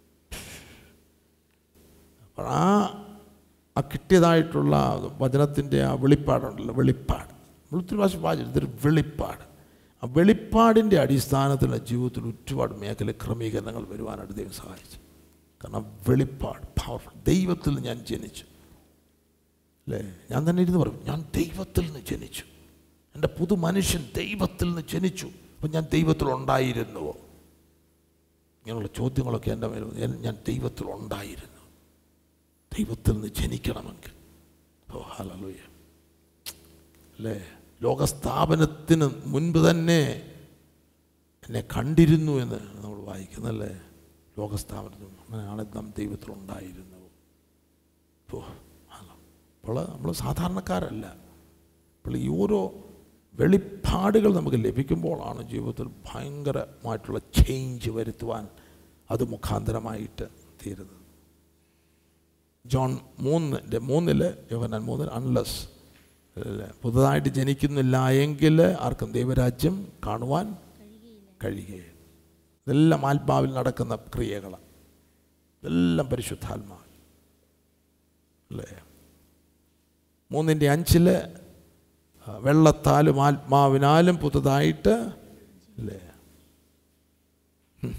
അപ്പോൾ ആ ആ കിട്ടിയതായിട്ടുള്ള വചനത്തിൻ്റെ ആ വെളിപ്പാടുണ്ടല്ലോ വെളിപ്പാട് നമ്മൾ ഒത്തിരി പ്രാവശ്യം വായിച്ചു ഇതൊരു വെളിപ്പാട് ആ വെളിപ്പാടിൻ്റെ അടിസ്ഥാനത്തിലുള്ള ജീവിതത്തിൽ ഒരുപാട് മേഖല ക്രമീകരണങ്ങൾ വരുവാനായിട്ട് ദൈവം സഹായിച്ചു കാരണം വെളിപ്പാട് പവർഫുൾ ദൈവത്തിൽ ഞാൻ ജനിച്ചു അല്ലേ ഞാൻ തന്നെ ഇരുന്ന് പറയും ഞാൻ ദൈവത്തിൽ നിന്ന് ജനിച്ചു എൻ്റെ പുതു മനുഷ്യൻ ദൈവത്തിൽ നിന്ന് ജനിച്ചു അപ്പം ഞാൻ ദൈവത്തിലുണ്ടായിരുന്നുവോ ഇങ്ങനെയുള്ള ചോദ്യങ്ങളൊക്കെ എൻ്റെ മേൽ വന്നു. ഞാൻ ദൈവത്തിലുണ്ടായിരുന്നു ദൈവത്തിൽ നിന്ന് ജനിക്കണമെങ്കിൽ ഓ ഹലലൂയ അല്ലേ ലോകസ്ഥാപനത്തിന് മുൻപ് തന്നെ എന്നെ കണ്ടിരുന്നു എന്ന് നമ്മൾ വായിക്കുന്നല്ലേ ലോകസ്ഥാപനത്തിന് അങ്ങനെയാണെങ്കിൽ നാം ദൈവത്തിലുണ്ടായിരുന്നു ഓ ഹലോ അപ്പോൾ നമ്മൾ സാധാരണക്കാരല്ല അപ്പോൾ ഈ ഓരോ വെളിപ്പാടുകൾ നമുക്ക് ലഭിക്കുമ്പോഴാണ് ജീവിതത്തിൽ ഭയങ്കരമായിട്ടുള്ള ചേഞ്ച് വരുത്തുവാൻ അത് മുഖാന്തരമായിട്ട് തീരുന്നത് ജോൺ മൂന്നിൻ്റെ മൂന്നില് യോഹനാൻ മൂന്നിൽ അൺലസ് പുതുതായിട്ട് ജനിക്കുന്നില്ല എങ്കിൽ ആർക്കും ദൈവരാജ്യം കാണുവാൻ കഴിയുകയില്ല ഇതെല്ലാം ആത്മാവിൽ നടക്കുന്ന ക്രിയകളാണ് ഇതെല്ലാം പരിശുദ്ധാത്മാവ് അല്ലേ മൂന്നിൻ്റെ അഞ്ചില് ആ, വെള്ളത്താലും ആത്മാവിനാലും പുതുതായിട്ട് അല്ലേ ഉം.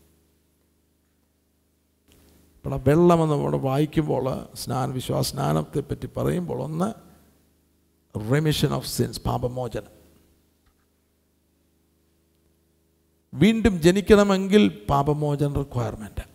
ഇപ്പോൾ ആ വെള്ളമെന്ന് നമ്മൾ വായിക്കുമ്പോൾ സ്നാന വിശ്വാസ സ്നാനത്തെ പറ്റി പറയുമ്പോൾ ഒന്ന് റെമിഷൻ ഓഫ് സിൻസ് പാപമോചനം വീണ്ടും ജനിക്കണമെങ്കിൽ പാപമോചന റിക്വയർമെൻറ്റ്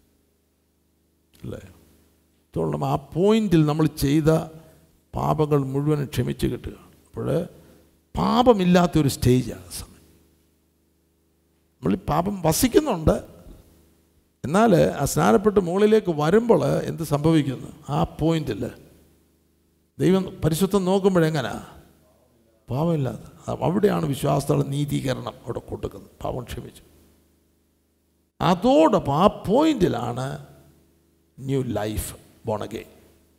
അല്ലേ തോന്നണം ആ പോയിന്റിൽ നമ്മൾ ചെയ്ത പാപങ്ങൾ മുഴുവനും ക്ഷമിച്ച് കിട്ടുക അപ്പോൾ പാപമില്ലാത്തൊരു സ്റ്റേജാണ് ആ സമയം നമ്മൾ ഈ പാപം വസിക്കുന്നുണ്ട് എന്നാൽ ആ സ്നാനപ്പെട്ട് മുകളിലേക്ക് വരുമ്പോൾ എന്ത് സംഭവിക്കുന്നു ആ പോയിന്റിൽ ദൈവം പരിശുദ്ധം നോക്കുമ്പോഴെങ്ങനാ പാപമില്ലാതെ അ- അവിടെയാണ് വിശ്വാസത്തോടെ നീതീകരണം അവിടെ കൊടുക്കുന്നത് പാപം ക്ഷമിച്ചു അതോടൊപ്പം ആ പോയിന്റിലാണ് new life born again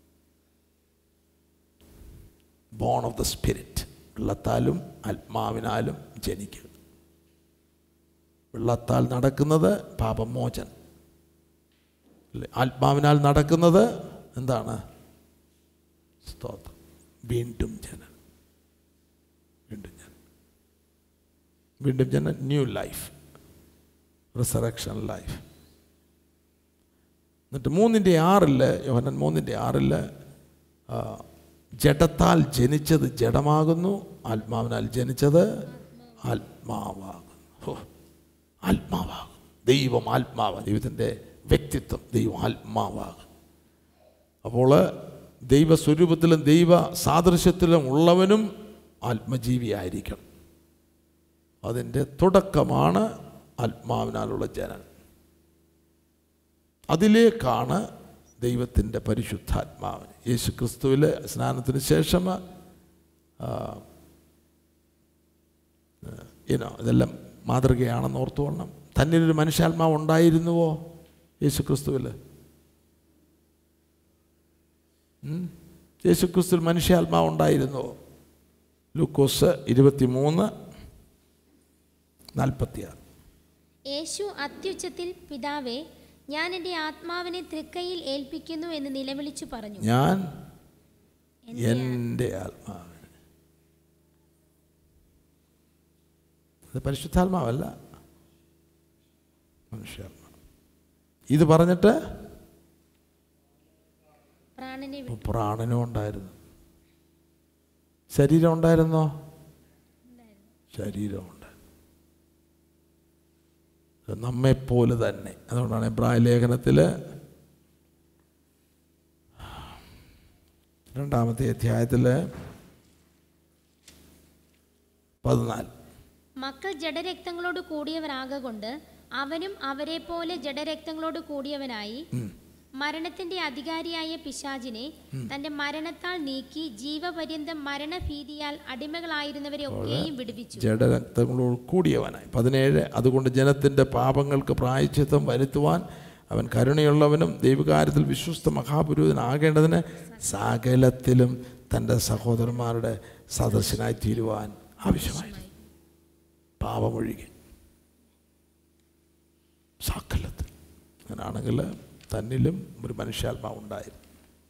born of the spirit വെള്ളത്താലും ആത്മാവിനാലും ജനിക്കുക വെള്ളത്താൽ നടക്കുന്നത് പാപമോചനം അല്ലേ? ആത്മാവിനാൽ നടക്കുന്നത് എന്താണ് സ്തോത്രം വീണ്ടും ജനനം വീണ്ടും ജനനം വീണ്ടും ജനനം ന്യൂ ലൈഫ് റിസറക്ഷൻ ലൈഫ് എന്നിട്ട് മൂന്നിൻ്റെ ആറില് യോഹനൻ മൂന്നിൻ്റെ ആറില് ആ, ജഡത്താൽ ജനിച്ചത് ജഡമാകുന്നു ആത്മാവിനാൽ ജനിച്ചത് ആത്മാവാകുന്നു ഹോ, ആത്മാവാകും ദൈവം ആത്മാവ് ദൈവത്തിൻ്റെ വ്യക്തിത്വം ദൈവം ആത്മാവാകും അപ്പോൾ ദൈവസ്വരൂപത്തിലും ദൈവ സാദൃശ്യത്തിലും ഉള്ളവനും ആത്മജീവിയായിരിക്കണം അതിൻ്റെ തുടക്കമാണ് ആത്മാവിനാലുള്ള ജനനം അതിലേക്കാണ് ദൈവത്തിൻ്റെ പരിശുദ്ധാത്മാവിന് യേശു ക്രിസ്തുവിൽ സ്നാനത്തിന് ശേഷം ഇനോ ഇതെല്ലാം മാതൃകയാണെന്ന് ഓർത്തുകൊള്ളണം തന്നിലൊരു മനുഷ്യാത്മാവ് ഉണ്ടായിരുന്നുവോ യേശു ക്രിസ്തുവിൽ യേശു ക്രിസ്തുവിൽ മനുഷ്യാത്മാവ് ഉണ്ടായിരുന്നുവോ ലൂക്കോസ് ഇരുപത്തി മൂന്ന് നാൽപ്പത്തിയാറ് യേശു അത്യുച്ചത്തിൽ പിതാവേ ഞാൻ എൻ്റെ ആത്മാവിനെ തൃക്കൈയിൽ ഏൽപ്പിക്കുന്നു എന്ന് നിലവിളിച്ചു പറഞ്ഞു ഞാൻ എൻ്റെ ആത്മാവിന് ഇത് പരിശുദ്ധാത്മാവല്ല മനുഷ്യാത്മാവ് ഇത് പറഞ്ഞിട്ട് പ്രാണനെ ഇപ്പൊ പ്രാണനും ഉണ്ടായിരുന്നു ശരീരം ഉണ്ടായിരുന്നോ ശരീരമുണ്ട് നമ്മെപ്പോലെ തന്നെ അതുകൊണ്ടാണ് എബ്രായ ലേഖനത്തിൽ രണ്ടാമത്തെ അധ്യായത്തിൽ പതിനാല് മക്കൾ ജഡരക്തങ്ങളോട് കൂടിയവരാകൊണ്ട് അവനും അവരെ പോലെ ജഡരക്തങ്ങളോട് കൂടിയവനായി മരണത്തിന്റെ അധികാരിയായ പിശാചിനെ തന്റെ മരണത്താൽ നീക്കി ജീവപര്യന്തം മരണഭീതിയാൽ അടിമകളായിരുന്നവരെ ഒക്കെയും വിടുവിച്ചു ജഡരക്തങ്ങളോട് കൂടിയവനായി പതിനേഴ് അതുകൊണ്ട് ജനത്തിൻ്റെ പാപങ്ങൾക്ക് പ്രായച്ചിത്തം വരുത്തുവാൻ അവൻ കരുണയുള്ളവനും ദൈവകാര്യത്തിൽ വിശ്വസ്ത മഹാപുരോഹിതനാകേണ്ടതിന് സകലത്തിലും തൻ്റെ സഹോദരന്മാരുടെ സദസ്യനായി തീരുവാൻ ആവശ്യമായിരുന്നു പാപമൊഴികെ സകലത്തിൽ അങ്ങനാണെങ്കിൽ തന്നിലും ഒരു മനുഷ്യാത്മാവ് ഉണ്ടായിരുന്നു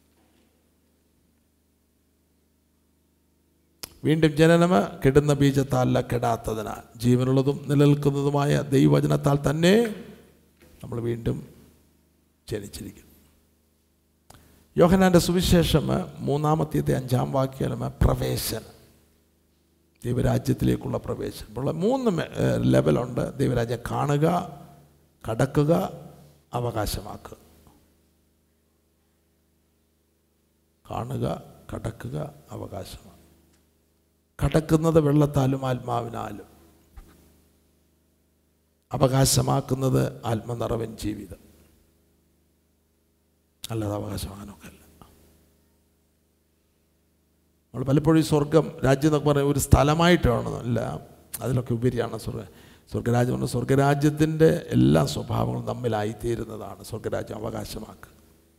വീണ്ടും ജനനമ കെടുന്ന ബീജത്താലല്ല കെടാത്തതിനാൽ ജീവനുള്ളതും നിലനിൽക്കുന്നതുമായ ദൈവവചനത്താൽ തന്നെ നമ്മൾ വീണ്ടും ജനിച്ചിരിക്കും യോഹനാൻ്റെ സുവിശേഷം മൂന്നാമത്തെ അഞ്ചാം വാക്യം പ്രവേശനം ദൈവരാജ്യത്തിലേക്കുള്ള പ്രവേശനം അപ്പോൾ മൂന്ന് മെ- ഏഹ് ലെവലുണ്ട് ദൈവരാജ്യം കാണുക കടക്കുക അവകാശമാക്കുക കാണുക കടക്കുക അവകാശമാക്കുക കടക്കുന്നത് വെള്ളത്താലും ആത്മാവിനാലും അവകാശമാക്കുന്നത് ആത്മനിറവൻ ജീവിതം അല്ലാതെ അവകാശമാകാനൊക്കെ അല്ല നമ്മൾ പലപ്പോഴും ഈ സ്വർഗം രാജ്യം എന്നൊക്കെ പറയുന്ന ഒരു സ്ഥലമായിട്ടാണ് അല്ല അതിലൊക്കെ ഉപരിയാണ് സ്വർഗ സ്വർഗരാജ്യം പറഞ്ഞാൽ സ്വർഗരാജ്യത്തിൻ്റെ എല്ലാ സ്വഭാവങ്ങളും തമ്മിലായിത്തീരുന്നതാണ് സ്വർഗരാജ്യം അവകാശമാക്കുക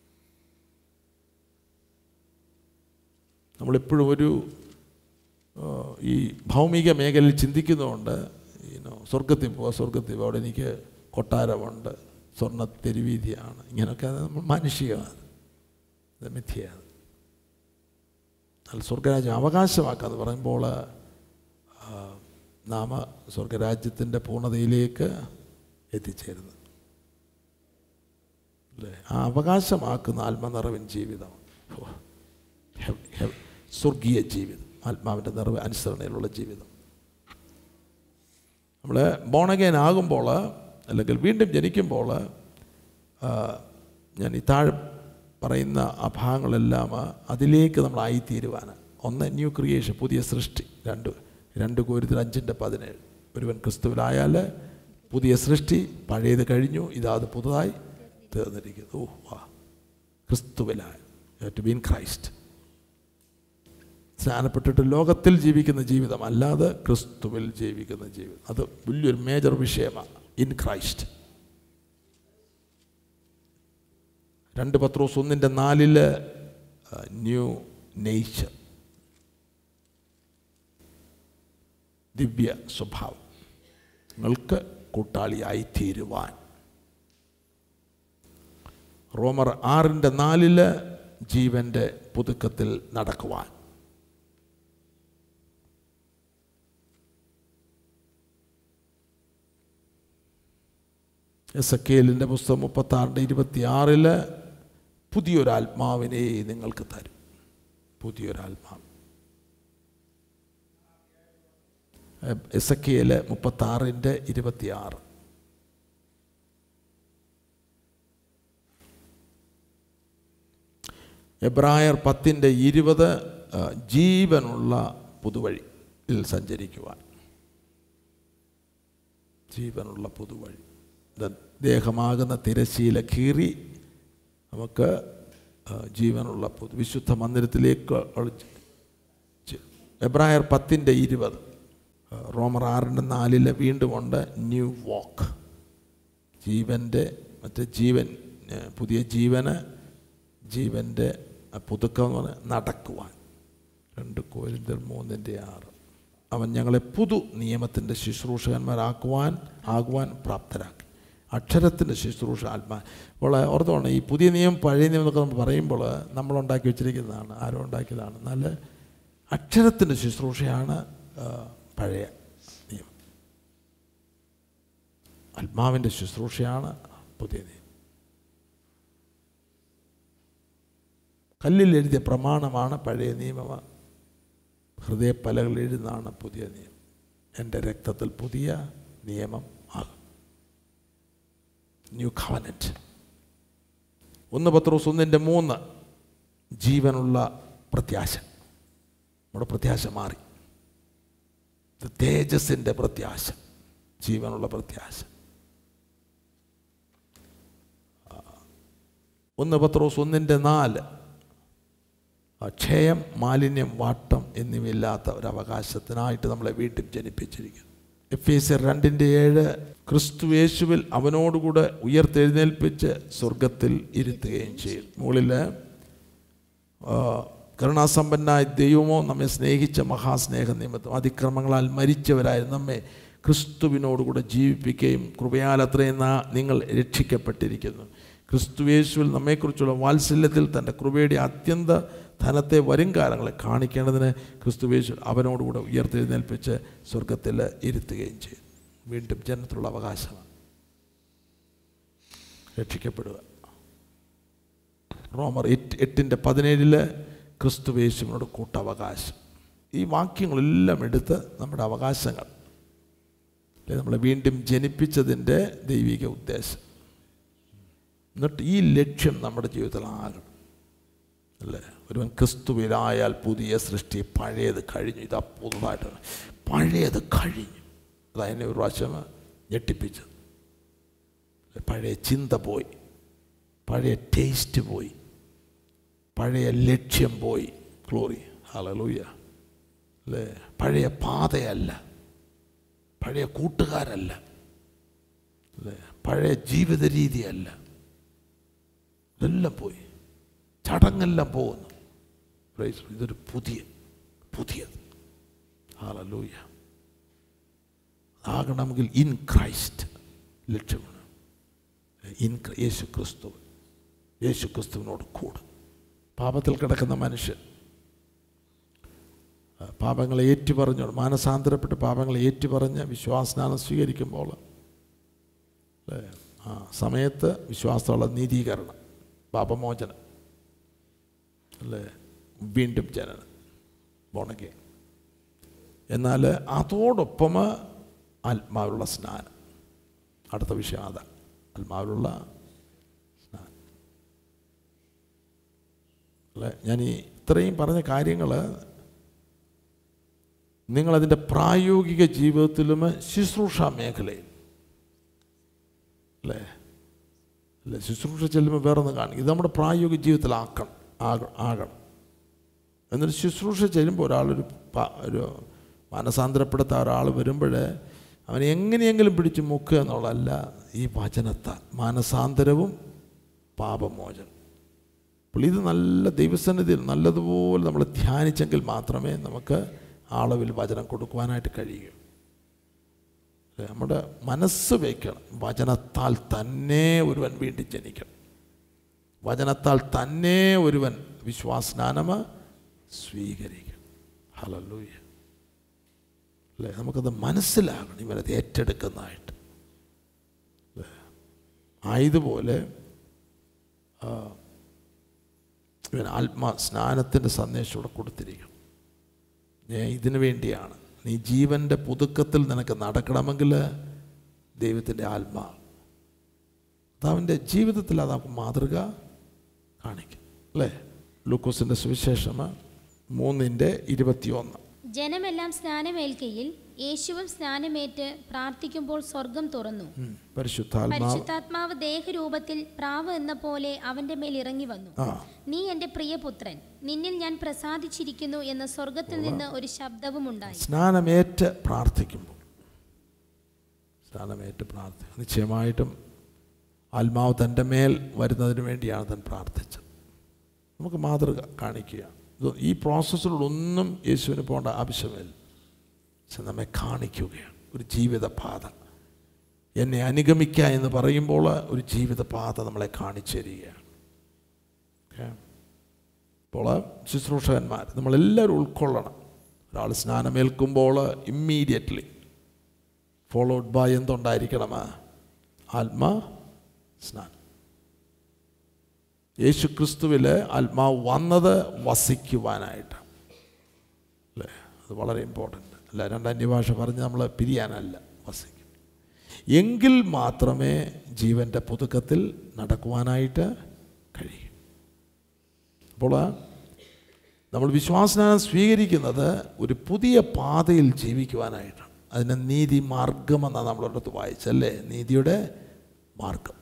നമ്മളെപ്പോഴും ഒരു ആ, ഈ ഭൗമിക മേഖലയിൽ ചിന്തിക്കുന്നതുകൊണ്ട് ഈനോ സ്വർഗത്തിൽ പോവാ സ്വർഗത്തിൽ പോവാ അവിടെ എനിക്ക് കൊട്ടാരമുണ്ട് സ്വർണ്ണ തെരുവീതിയാണ് ഇങ്ങനെയൊക്കെ അത് നമ്മൾ മാനുഷികമാണ് ഇത് മിഥ്യയാണ് എന്നാൽ സ്വർഗരാജ്യം അവകാശമാക്കാന്ന് പറയുമ്പോൾ ആ, നാം സ്വർഗരാജ്യത്തിൻ്റെ പൂർണ്ണതയിലേക്ക് എത്തിച്ചേരുന്നു അല്ലേ ആ അവകാശമാക്കുന്ന ആത്മനിറവിൻ ജീവിതം ഓ, ഹെ- ഹെ- സ്വർഗീയ ജീവിതം ആത്മാവിൻ്റെ നിറവ് അനുസരണയിലുള്ള ജീവിതം നമ്മൾ ബോണഗേൻ ആകുമ്പോൾ അല്ലെങ്കിൽ വീണ്ടും ജനിക്കുമ്പോൾ ആ, ഞാൻ ഈ താഴെ പറയുന്ന ആ ഭാഗങ്ങളെല്ലാം അതിലേക്ക് നമ്മൾ ആയിത്തീരുവാൻ ഒന്ന് ന്യൂ ക്രിയേഷൻ പുതിയ സൃഷ്ടി രണ്ട് രണ്ട് കോരിത്തിൽ അഞ്ചിൻ്റെ പതിനേഴ് ഒരുവൻ ക്രിസ്തുവിലായാൽ പുതിയ സൃഷ്ടി പഴയത് കഴിഞ്ഞു ഇതാത് പുതുതായി തീർന്നിരിക്കുന്നു ഓ വാ ക്രിസ്തുവിലായ ടു ബീൻ ക്രൈസ്റ്റ് സ്നാനപ്പെട്ടിട്ട് ലോകത്തിൽ ജീവിക്കുന്ന ജീവിതം അല്ലാതെ ക്രിസ്തുവിൽ ജീവിക്കുന്ന ജീവിതം അത് വലിയൊരു മേജർ വിഷയമാണ് ഇൻ ക്രൈസ്റ്റ് രണ്ട് പത്രോസ് ഒന്നിൻ്റെ നാലില് ന്യൂ നേച്ചർ ദിവ്യ സ്വഭാവം നിങ്ങൾക്ക് കൂട്ടാളിയായി തീരുവാൻ റോമർ ആറിൻ്റെ നാലില് ജീവൻ്റെ പുതുക്കത്തിൽ നടക്കുവാൻ എസ് എ കെലിൻ്റെ പുസ്തകം മുപ്പത്താറിൻ്റെ ഇരുപത്തിയാറില് പുതിയൊരാത്മാവിനെ നിങ്ങൾക്ക് തരും പുതിയൊരാത്മാവ് എസ് എ കെയില് മുപ്പത്താറിൻ്റെ ഇരുപത്തിയാറ് എബ്രായർ പത്തിൻ്റെ ഇരുപത് ആ, ജീവനുള്ള പുതുവഴിയിൽ സഞ്ചരിക്കുവാൻ ജീവനുള്ള പുതുവഴി ഇത് ദേഹമാകുന്ന തിരശീല കീറി നമുക്ക് ആ, ജീവനുള്ള പുതു വിശുദ്ധ മന്ദിരത്തിലേക്ക് ഉള്ള ചെ- എബ്രായർ പത്തിൻ്റെ ഇരുപത് ആ, റോമർ ആറിൻ്റെ നാലില് വീണ്ടും ഉണ്ട് ന്യൂ വാക്ക് ജീവൻ്റെ മറ്റേ ജീവൻ ഏ, പുതിയ ജീവന് ജീവൻ്റെ പുതുക്കം എന്ന് പറഞ്ഞാൽ നടക്കുവാൻ രണ്ട് കോരിന്തർ മൂന്നിൻ്റെ ആറ് അവൻ ഞങ്ങളെ പുതു നിയമത്തിൻ്റെ ശുശ്രൂഷകന്മാരാക്കുവാൻ ആകുവാൻ പ്രാപ്തരാക്കി അക്ഷരത്തിൻ്റെ ശുശ്രൂഷ ആത്മാ അപ്പോൾ ഓർത്തോണം ഈ പുതിയ നിയമം പഴയ നിയമം എന്നൊക്കെ നമ്മൾ പറയുമ്പോൾ നമ്മളുണ്ടാക്കി വെച്ചിരിക്കുന്നതാണ് ആരോ ഉണ്ടാക്കിയതാണ് എന്നാൽ അക്ഷരത്തിൻ്റെ ശുശ്രൂഷയാണ് ആ, പഴയ നിയമം ആത്മാവിൻ്റെ ശുശ്രൂഷയാണ് പുതിയ നിയമം കല്ലിൽ എഴുതിയ പ്രമാണമാണ് പഴയ നിയമം ഹൃദയപ്പലകൾ എഴുതുന്നതാണ് പുതിയ നിയമം എൻ്റെ രക്തത്തിൽ പുതിയ നിയമം ആകും ന്യൂ കവനറ്റ് ഒന്ന് പത്രോസ് ഒന്നിൻ്റെ മൂന്ന് ജീവനുള്ള പ്രത്യാശ നമ്മുടെ പ്രത്യാശ മാറി ഇത് തേജസ്സിൻ്റെ പ്രത്യാശ ജീവനുള്ള പ്രത്യാശ ഒന്ന് പത്രോസ് ഒന്നിൻ്റെ നാല് ക്ഷയം മാലിന്യം വാട്ടം എന്നിവയില്ലാത്ത ഒരു അവകാശത്തിനായിട്ട് നമ്മളെ വീട്ടിൽ ജനിപ്പിച്ചിരിക്കുന്നു എഫ് എസ് രണ്ടിൻ്റെ ഏഴ് ക്രിസ്തു യേശുവിൽ അവനോടുകൂടെ ഉയർത്തെഴുന്നേൽപ്പിച്ച് സ്വർഗത്തിൽ ഇരുത്തുകയും ചെയ്യും മുകളിൽ ആ, കരുണാസമ്പന്നായ ദൈവമോ നമ്മെ സ്നേഹിച്ച മഹാസ്നേഹ നിമിത്തം അതിക്രമങ്ങളാൽ മരിച്ചവരായ നമ്മെ ക്രിസ്തുവിനോടുകൂടെ ജീവിപ്പിക്കുകയും കൃപയാൽ അത്രയും നാ- നിങ്ങൾ രക്ഷിക്കപ്പെട്ടിരിക്കുന്നു ക്രിസ്തുവേശുവിൽ നമ്മെക്കുറിച്ചുള്ള വാത്സല്യത്തിൽ തൻ്റെ കൃപയുടെ അത്യന്ത ധനത്തെ വരും കാലങ്ങളെ കാണിക്കേണ്ടതിന് ക്രിസ്തുവേശു അവനോടുകൂടെ ഉയർത്തെഴുന്നേൽപ്പിച്ച് സ്വർഗത്തിൽ ഇരുത്തുകയും ചെയ്യും വീണ്ടും ജനത്തിലുള്ള അവകാശമാണ് രക്ഷിക്കപ്പെടുക റോമർ എട്ട് എട്ടിൻ്റെ പതിനേഴില് ക്രിസ്തുവേശുവിനോട് കൂട്ടവകാശം ഈ വാക്യങ്ങളെല്ലാം എടുത്ത് നമ്മുടെ അവകാശങ്ങൾ അല്ലെ നമ്മളെ വീണ്ടും ജനിപ്പിച്ചതിൻ്റെ ദൈവിക ഉദ്ദേശം എന്നിട്ട് ഈ ലക്ഷ്യം നമ്മുടെ ജീവിതത്തിൽ ആകണം അല്ലേ ഒരുവൻ ക്രിസ്തുവിലായാൽ പുതിയ സൃഷ്ടി പഴയത് കഴിഞ്ഞു ഇതാ പുതുതായിട്ട് പഴയത് കഴിഞ്ഞു അതാ എന്നെ ഒരു പ്രാവശ്യം ഞെട്ടിപ്പിച്ചത് പഴയ ചിന്ത പോയി പഴയ ടേസ്റ്റ് പോയി പഴയ ലക്ഷ്യം പോയി ഗ്ലോറി ഹലലൂയ അല്ലേ പഴയ പാതയല്ല പഴയ കൂട്ടുകാരല്ല അല്ലേ പഴയ ജീവിത രീതിയല്ല ഇതെല്ലാം പോയി ചടങ്ങെല്ലാം പോകുന്നു Praise the Lord. ഇതൊരു പുതിയ പുതിയത് ഹാലലൂയ ആകണമെങ്കിൽ ഇൻ ക്രൈസ്റ്റ് ലക്ഷ്യമാണ് ഇൻ ക്ര- യേശു ക്രിസ്തു യേശു ക്രിസ്തുവിനോട് കൂടെ പാപത്തിൽ കിടക്കുന്ന മനുഷ്യൻ ആ, പാപങ്ങളെ ഏറ്റുപറഞ്ഞു മാനസാന്തരപ്പെട്ട് പാപങ്ങളെ ഏറ്റുപറഞ്ഞ് വിശ്വാസനാനം സ്വീകരിക്കുമ്പോൾ അല്ലേ ആ സമയത്ത് വിശ്വാസമുള്ള നീതീകരണം പാപമോചനം അല്ലേ വീണ്ടും ജനനം ബോണക്കെ എന്നാൽ അതോടൊപ്പം ആത്മാവിലുള്ള സ്നാനം അടുത്ത വിഷയം അതാ ആത്മാവിലുള്ള സ്നാനം അല്ലേ ഞാൻ ഈ ഇത്രയും പറഞ്ഞ കാര്യങ്ങൾ നിങ്ങളതിൻ്റെ പ്രായോഗിക ജീവിതത്തിലും ശുശ്രൂഷ മേഖലയിൽ അല്ലേ അല്ലേ ശുശ്രൂഷ ചെല്ലുമ്പോൾ വേറെ ഒന്ന് കാണിക്കും ഇത് നമ്മുടെ പ്രായോഗിക ജീവിതത്തിലാക്കണം ആക- ആകണം എന്നിട്ട് ശുശ്രൂഷ ചെല്ലുമ്പോൾ ഒരാളൊരു പ- ഒരു മനസാന്തരപ്പെടുത്ത ഒരാൾ വരുമ്പോൾ അവനെ എങ്ങനെയെങ്കിലും പിടിച്ച് മുക്കുക എന്നുള്ളതല്ല ഈ വചനത്താൽ മാനസാന്തരവും പാപമോചനം അപ്പോൾ ഇത് നല്ല ദൈവസന്നിധിയിൽ നല്ലതുപോലെ നമ്മൾ ധ്യാനിച്ചെങ്കിൽ മാത്രമേ നമുക്ക് ആ അളവിൽ വചനം കൊടുക്കുവാനായിട്ട് കഴിയൂ അല്ലേ? നമ്മുടെ മനസ്സ് വയ്ക്കണം വചനത്താൽ തന്നെ ഒരുവൻ വീണ്ടും ജനിക്കണം വചനത്താൽ തന്നെ ഒരുവൻ വിശ്വാസനാനമ സ്വീകരിക്കണം ഹലല്ലൂയ അല്ലേ നമുക്കത് മനസ്സിലാകണം ഇവനത് ഏറ്റെടുക്കുന്നതായിട്ട് അല്ലേ? ആയതുപോലെ ആ, ഇവൻ ആത്മാ സ്നാനത്തിൻ്റെ സന്ദേശം ഇവിടെ കൊടുത്തിരിക്കണം ഞാൻ ഇതിനു വേണ്ടിയാണ് നീ ജീവൻ്റെ പുതുക്കത്തിൽ നിനക്ക് നടക്കണമെങ്കിൽ ദൈവത്തിൻ്റെ ആത്മാ അതവൻ്റെ ജീവിതത്തിൽ അത് അവർക്ക് മാതൃക കാണിക്കും അല്ലേ ലൂക്കോസിൻ്റെ സുവിശേഷം മൂന്നിൻ്റെ ഇരുപത്തിയൊന്ന് ജനമെല്ലാം സ്നാനമേൽക്കയിൽ യേശുവും സ്നാനമേറ്റ് പ്രാർത്ഥിക്കുമ്പോൾ സ്വർഗം തുറന്നു ഉം. പരിശുദ്ധാത്മാവ് പരിശുദ്ധാത്മാവ് ദേഹരൂപത്തിൽ പ്രാവ് എന്ന പോലെ അവന്റെ മേൽ ഇറങ്ങി വന്നു ആ നീ എന്റെ പ്രിയപുത്രൻ നിന്നിൽ ഞാൻ പ്രസാദിച്ചിരിക്കുന്നു എന്ന സ്വർഗത്തിൽ നിന്ന് ഒരു ശബ്ദവും ഉണ്ടായി സ്നാനമേറ്റ് പ്രാർത്ഥിക്കുമ്പോൾ സ്നാനമേറ്റ് പ്രാർത്ഥിക്കും നിശ്ചയമായിട്ടും ആത്മാവ് തൻ്റെ മേൽ വരുന്നതിന് വേണ്ടിയാണ് താൻ പ്രാർത്ഥിച്ചത് നമുക്ക് മാതൃക കാണിക്കുക ഇത് ഈ പ്രോസസ്സിലൊന്നും യേശുവിന് പോകേണ്ട ആവശ്യമില്ല പക്ഷെ നമ്മെ കാണിക്കുകയാണ് ഒരു ജീവിതപാത എന്നെ അനുഗമിക്കുക എന്ന് പറയുമ്പോൾ ഒരു ജീവിതപാത നമ്മളെ കാണിച്ചു തരികയാണ് ഓക്കെ അപ്പോൾ ശുശ്രൂഷകന്മാർ നമ്മളെല്ലാവരും ഉൾക്കൊള്ളണം ഒരാൾ സ്നാനമേൽക്കുമ്പോൾ ഇമ്മീഡിയറ്റ്ലി ഫോളോഡ് ബൈ എന്തുണ്ടായിരിക്കണം ആത്മാ സ്നാനം യേശു ക്രിസ്തുവിൽ ആത്മാവ് വന്നത് വസിക്കുവാനായിട്ടാണ് അല്ലേ അത് വളരെ ഇമ്പോർട്ടൻ്റ് അല്ല രണ്ടന്യഭാഷ പറഞ്ഞ് നമ്മൾ പിരിയാനല്ല വസിക്കും എങ്കിൽ മാത്രമേ ജീവൻ്റെ പുതുക്കത്തിൽ നടക്കുവാനായിട്ട് കഴിയൂ അപ്പോൾ നമ്മൾ വിശ്വാസനാനം സ്വീകരിക്കുന്നത് ഒരു പുതിയ പാതയിൽ ജീവിക്കുവാനായിട്ടാണ് അതിന് നീതി മാർഗമെന്നാണ് നമ്മളടുത്ത് വായിച്ചല്ലേ നീതിയുടെ മാർഗം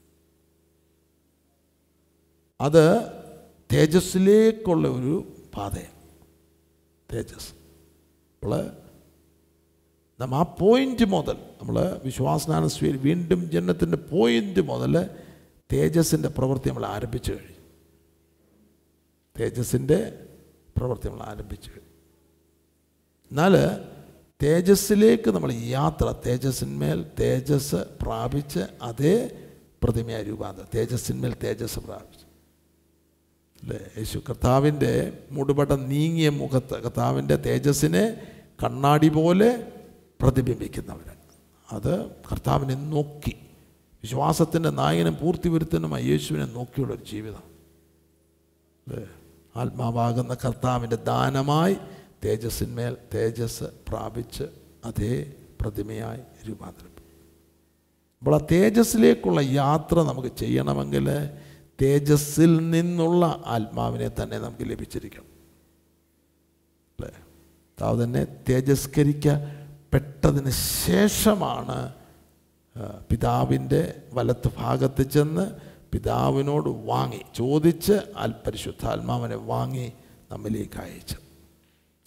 അത് തേജസ്സിലേക്കുള്ള ഒരു പാതയാണ് തേജസ് അപ്പോൾ നമ്മ ആ പോയിന്റ് മുതൽ നമ്മൾ വിശ്വാസനാനം സ്വീകരി വീണ്ടും ജനനത്തിൻ്റെ പോയിന്റ് മുതൽ തേജസ്സിൻ്റെ പ്രവൃത്തി നമ്മൾ ആരംഭിച്ചു കഴിഞ്ഞു തേജസ്സിൻ്റെ പ്രവൃത്തി നമ്മൾ ആരംഭിച്ചു കഴിഞ്ഞു എന്നാൽ തേജസ്സിലേക്ക് നമ്മൾ യാത്ര തേജസ്സിന്മേൽ തേജസ് പ്രാപിച്ച് അതേ പ്രതിമയായ രൂപാന്തരം തേജസ്സിന്മേൽ തേജസ് പ്രാപിച്ചു അല്ലേ യേശു കർത്താവിൻ്റെ മുടുപടം നീങ്ങിയ മുഖത്ത് കർത്താവിൻ്റെ തേജസ്സിനെ കണ്ണാടി പോലെ പ്രതിബിംബിക്കുന്നവർ അത് കർത്താവിനെ നോക്കി വിശ്വാസത്തിൻ്റെ നായകനും പൂർത്തിവരുത്തനുമായി യേശുവിനെ നോക്കിയുള്ളൊരു ജീവിതം അല്ലേ ആത്മാവാകുന്ന കർത്താവിൻ്റെ ദാനമായി തേജസ്സിന്മേൽ തേജസ് പ്രാപിച്ച് അതേ പ്രതിമയായി രൂപാന്തരം അപ്പോൾ ആ തേജസ്സിലേക്കുള്ള യാത്ര നമുക്ക് ചെയ്യണമെങ്കിൽ തേജസ്സിൽ നിന്നുള്ള ആത്മാവിനെ തന്നെ നമുക്ക് ലഭിച്ചിരിക്കണം അല്ലേ താവ് തന്നെ തേജസ്കരിക്കപ്പെട്ടതിന് ശേഷമാണ് ആ, പിതാവിൻ്റെ വലത്ത് ഭാഗത്ത് ചെന്ന് പിതാവിനോട് വാങ്ങി ചോദിച്ച് ആൽ പരിശുദ്ധാത്മാവിനെ വാങ്ങി നമ്മിലേക്ക് അയച്ചു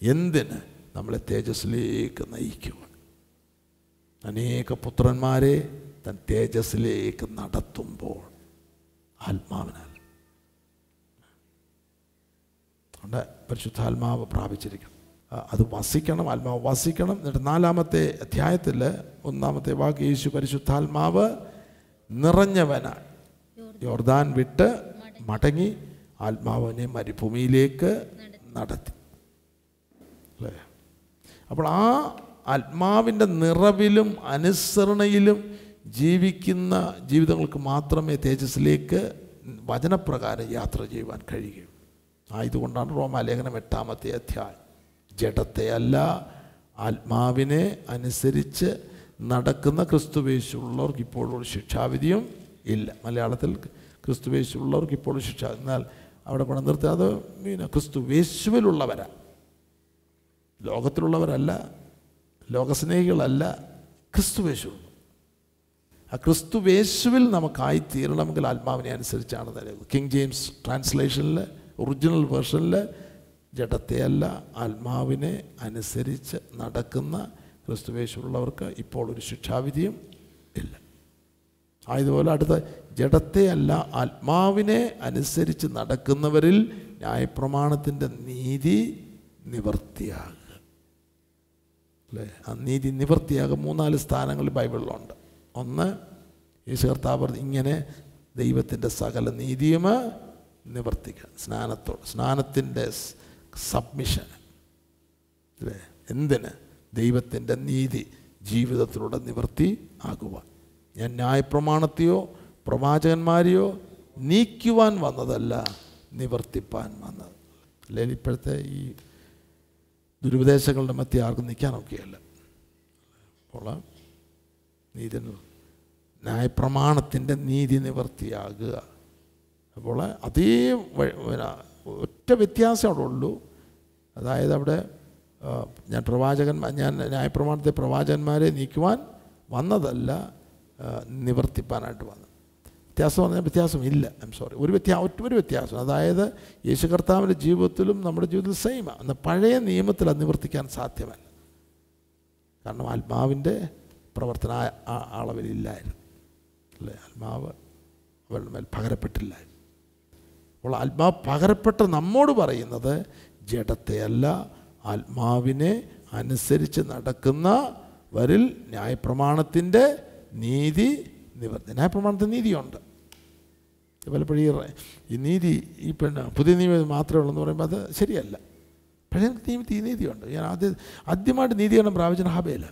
എന്തിന് നമ്മളെ തേജസ്സിലേക്ക് നയിക്കുവാൻ അനേക പുത്രന്മാരെ തൻ തേജസ്സിലേക്ക് നടത്തുമ്പോൾ ആത്മാവിനാൽ അതുകൊണ്ട് പരിശുദ്ധാത്മാവ് പ്രാപിച്ചിരിക്കണം ആ, അത് വസിക്കണം ആത്മാവ് വസിക്കണം എന്നിട്ട് നാലാമത്തെ അധ്യായത്തിൽ ഒന്നാമത്തെ വാക്ക് യേശു പരിശുദ്ധാത്മാവ് നിറഞ്ഞവനാണ് യോർദാൻ വിട്ട് മടങ്ങി ആത്മാവിനെ മരുഭൂമിയിലേക്ക് നടത്തി അല്ലേ അപ്പോൾ ആ ആത്മാവിൻ്റെ നിറവിലും അനുസരണയിലും ജീവിക്കുന്ന ജീവിതങ്ങൾക്ക് മാത്രമേ തേജസ്സിലേക്ക് വചനപ്രകാരം യാത്ര ചെയ്യുവാൻ കഴിയൂ ആയതുകൊണ്ടാണ് റോമാലേഖനം എട്ടാമത്തെ അധ്യായം ജഡത്തെയല്ല ആത്മാവിനെ അനുസരിച്ച് നടക്കുന്ന ക്രിസ്തുവേശുള്ളവർക്ക് ഇപ്പോഴൊരു ശിക്ഷാവിധിയും ഇല്ല മലയാളത്തിൽ ക്രിസ്തുവേശുള്ളവർക്ക് ഇപ്പോഴും ശിക്ഷ എന്നാൽ അവിടെ കൊണ്ട് നിർത്തി അത് പിന്നെ ക്രിസ്തുവേശുവിലുള്ളവരാ ലോകത്തിലുള്ളവരല്ല ലോകസ്നേഹികളല്ല ക്രിസ്തുവേശു ആ ക്രിസ്തുവേശുവിൽ നമുക്കായി തീരണമെങ്കിൽ ആത്മാവിനെ അനുസരിച്ചാണ് നൽകുന്നത് കിങ് ജെയിംസ് ട്രാൻസ്ലേഷനിൽ ഒറിജിനൽ വേർഷനിൽ ജഡത്തെയല്ല ആത്മാവിനെ അനുസരിച്ച് നടക്കുന്ന ക്രിസ്തുവേശുള്ളവർക്ക് ഇപ്പോൾ ഒരു ശിക്ഷാവിധിയും ഇല്ല ആയതുപോലെ അടുത്ത ജഡത്തെയല്ല ആത്മാവിനെ അനുസരിച്ച് നടക്കുന്നവരിൽ ന്യായപ്രമാണത്തിൻ്റെ നീതി നിവർത്തിയാകുക അല്ലേ ആ നീതി നിവർത്തിയാകുക മൂന്നാല് സ്ഥാനങ്ങളിൽ ബൈബിളിലുണ്ട് ഒന്ന് യേശു കർത്താവ് പറഞ്ഞു, ഇങ്ങനെ ദൈവത്തിൻ്റെ സകല നീതിയും നിവർത്തിക്കുക സ്നാനത്തോട് സ്നാനത്തിൻ്റെ സബ്മിഷൻ അല്ലേ എന്തിന് ദൈവത്തിൻ്റെ നീതി ജീവിതത്തിലൂടെ നിവർത്തി ആകുവാൻ ഞാൻ ന്യായപ്രമാണത്തെയോ പ്രവാചകന്മാരെയോ നീക്കുവാൻ വന്നതല്ല നിവർത്തിപ്പാൻ വന്നത് അല്ലെങ്കിൽ ഇപ്പോഴത്തെ ഈ ദുരുപദേശങ്ങളുടെ മധ്യ ആർക്കും നിൽക്കാനൊക്കെയല്ല അപ്പോൾ നീതി ന്യായപ്രമാണത്തിൻ്റെ നീതി നിവർത്തിയാകുക അപ്പോൾ അതേ വഴി- പിന്നെ ഒറ്റ വ്യത്യാസം അവിടെ ഉള്ളൂ അതായത് അവിടെ ആ, ഞാൻ പ്രവാചകന്മാർ ഞാൻ ന്യായപ്രമാണത്തെ പ്രവാചകന്മാരെ നീക്കുവാൻ വന്നതല്ല ആ, നിവർത്തിപ്പാനായിട്ട് വന്നത് വ്യത്യാസം പറഞ്ഞാൽ വ്യത്യാസം ഇല്ല ഐ എം സോറി ഒരു വ്യത്യാ ഒറ്റ ഒരു വ്യത്യാസം അതായത് യേശു കർത്താവിൻ്റെ ജീവിതത്തിലും നമ്മുടെ ജീവിതത്തിൽ സെയിമാണ് എന്നാൽ പഴയ നിയമത്തിൽ അത് നിവർത്തിക്കാൻ സാധ്യമല്ല കാരണം ആത്മാവിൻ്റെ പ്രവർത്തന ആ- ആ- അളവിലില്ലായിരുന്നു അല്ലേ ആത്മാവ് അവരുടെ മേൽ പകരപ്പെട്ടില്ലായിരുന്നു അപ്പോൾ ആത്മാവ് പകരപ്പെട്ട നമ്മോട് പറയുന്നത് ജഡത്തെയല്ല ആത്മാവിനെ അനുസരിച്ച് നടക്കുന്നവരിൽ ന്യായപ്രമാണത്തിൻ്റെ നീതി നിവർത്തി ന്യായപ്രമാണത്തിന് നീതിയുണ്ട് പലപ്പോഴും ഈ റ- ഈ നീതി ഈ പിന്നെ പുതിയ നിയമം മാത്രമേ ഉള്ളൂ എന്ന് പറയുമ്പോൾ അത് ശരിയല്ല പഴയ നിയമത്തിൽ ഈ നീതിയുണ്ട് ഞാൻ ആദ്യം ആദ്യമായിട്ട് നീതീകരണം പ്രാപിച്ചത് ഹബേല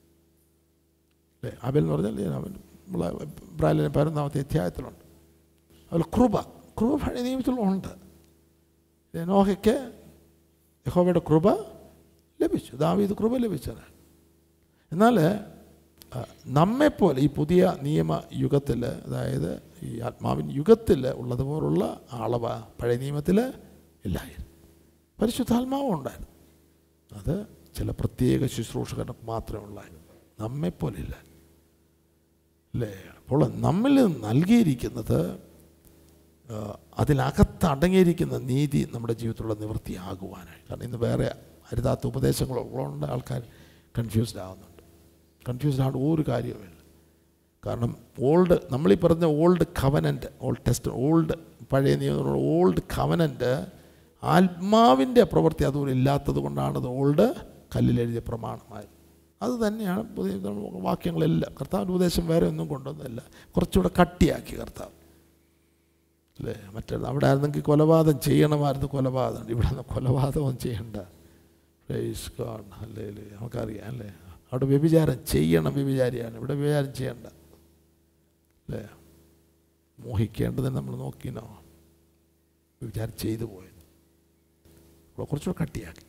അല്ലേ ഹബേൽ എന്ന് പറഞ്ഞാൽ ഞാൻ അവൻ നമ്മളെ ബ്രാലിനെ പതിനൊന്നാമത്തെ അധ്യായത്തിലുണ്ട് അതുപോലെ കൃപ കൃപ പഴയ നിയമത്തിലുണ്ട് നോഹയ്ക്ക് യഹോവയുടെ കൃപ ലഭിച്ചു ദാവീദ് കൃപ ലഭിച്ചത് എന്നാൽ ആ, നമ്മെപ്പോലെ ഈ പുതിയ നിയമ യുഗത്തിൽ അതായത് ഈ ആത്മാവിൻ യുഗത്തിൽ ഉള്ളതുപോലുള്ള അളവ് പഴയ നിയമത്തിൽ ഇല്ലായിരുന്നു പരിശുദ്ധാത്മാവും ഉണ്ടായിരുന്നു അത് ചില പ്രത്യേക ശുശ്രൂഷകർക്ക് മാത്രമേ ഉള്ളായിരുന്നു നമ്മെപ്പോലെ ഇല്ല അല്ലേ അപ്പോൾ നമ്മിൽ നൽകിയിരിക്കുന്നത് ആ, അതിനകത്തടങ്ങിയിരിക്കുന്ന നീതി നമ്മുടെ ജീവിതത്തിലുള്ള നിവൃത്തിയാകുവാനായി കാരണം ഇന്ന് വേറെ അരുതാത്ത ഉപദേശങ്ങളുള്ളതുകൊണ്ട് ആൾക്കാർ കൺഫ്യൂസ്ഡ് ആകുന്നുണ്ട് കൺഫ്യൂസ്ഡ് ആവേണ്ട ഒരു കാര്യവുമില്ല കാരണം ഓൾഡ് നമ്മളീ പറഞ്ഞ old covenant old test old പഴയ നിയമത്തിലുള്ള ഓൾഡ് കവനൻ്റ് ആത്മാവിൻ്റെ പ്രവൃത്തി അതുപോലെ ഇല്ലാത്തത് കൊണ്ടാണ് അത് ഓൾഡ് കല്ലിലെഴുതിയ പ്രമാണമായത് അത് തന്നെയാണ് പുതിയ വാക്യങ്ങളെല്ലാം കർത്താവിൻ്റെ ഉപദേശം വേറെ ഒന്നും കൊണ്ടൊന്നുമില്ല കുറച്ചുകൂടെ കട്ടിയാക്കി കർത്താവ് അല്ലേ മറ്റേ അവിടെ ആയിരുന്നെങ്കിൽ കൊലപാതകം ചെയ്യണമായിരുന്നു കൊലപാതകം ഇവിടെ നിന്ന് കൊലപാതകം ചെയ്യണ്ട പ്രൈസ് ഗോഡ് അല്ലേ അല്ലേ നമുക്കറിയാം അല്ലേ അവിടെ വ്യഭിചാരം ചെയ്യണം വ്യഭിചാരിയാണ് ഇവിടെ വ്യഭിചാരം ചെയ്യണ്ട അല്ലേ മോഹിക്കേണ്ടതിന് നമ്മൾ നോക്കിനോ വ്യഭിചാരം ചെയ്തു പോയത് ഇവിടെ കുറച്ചുകൂടെ കട്ടിയാക്കി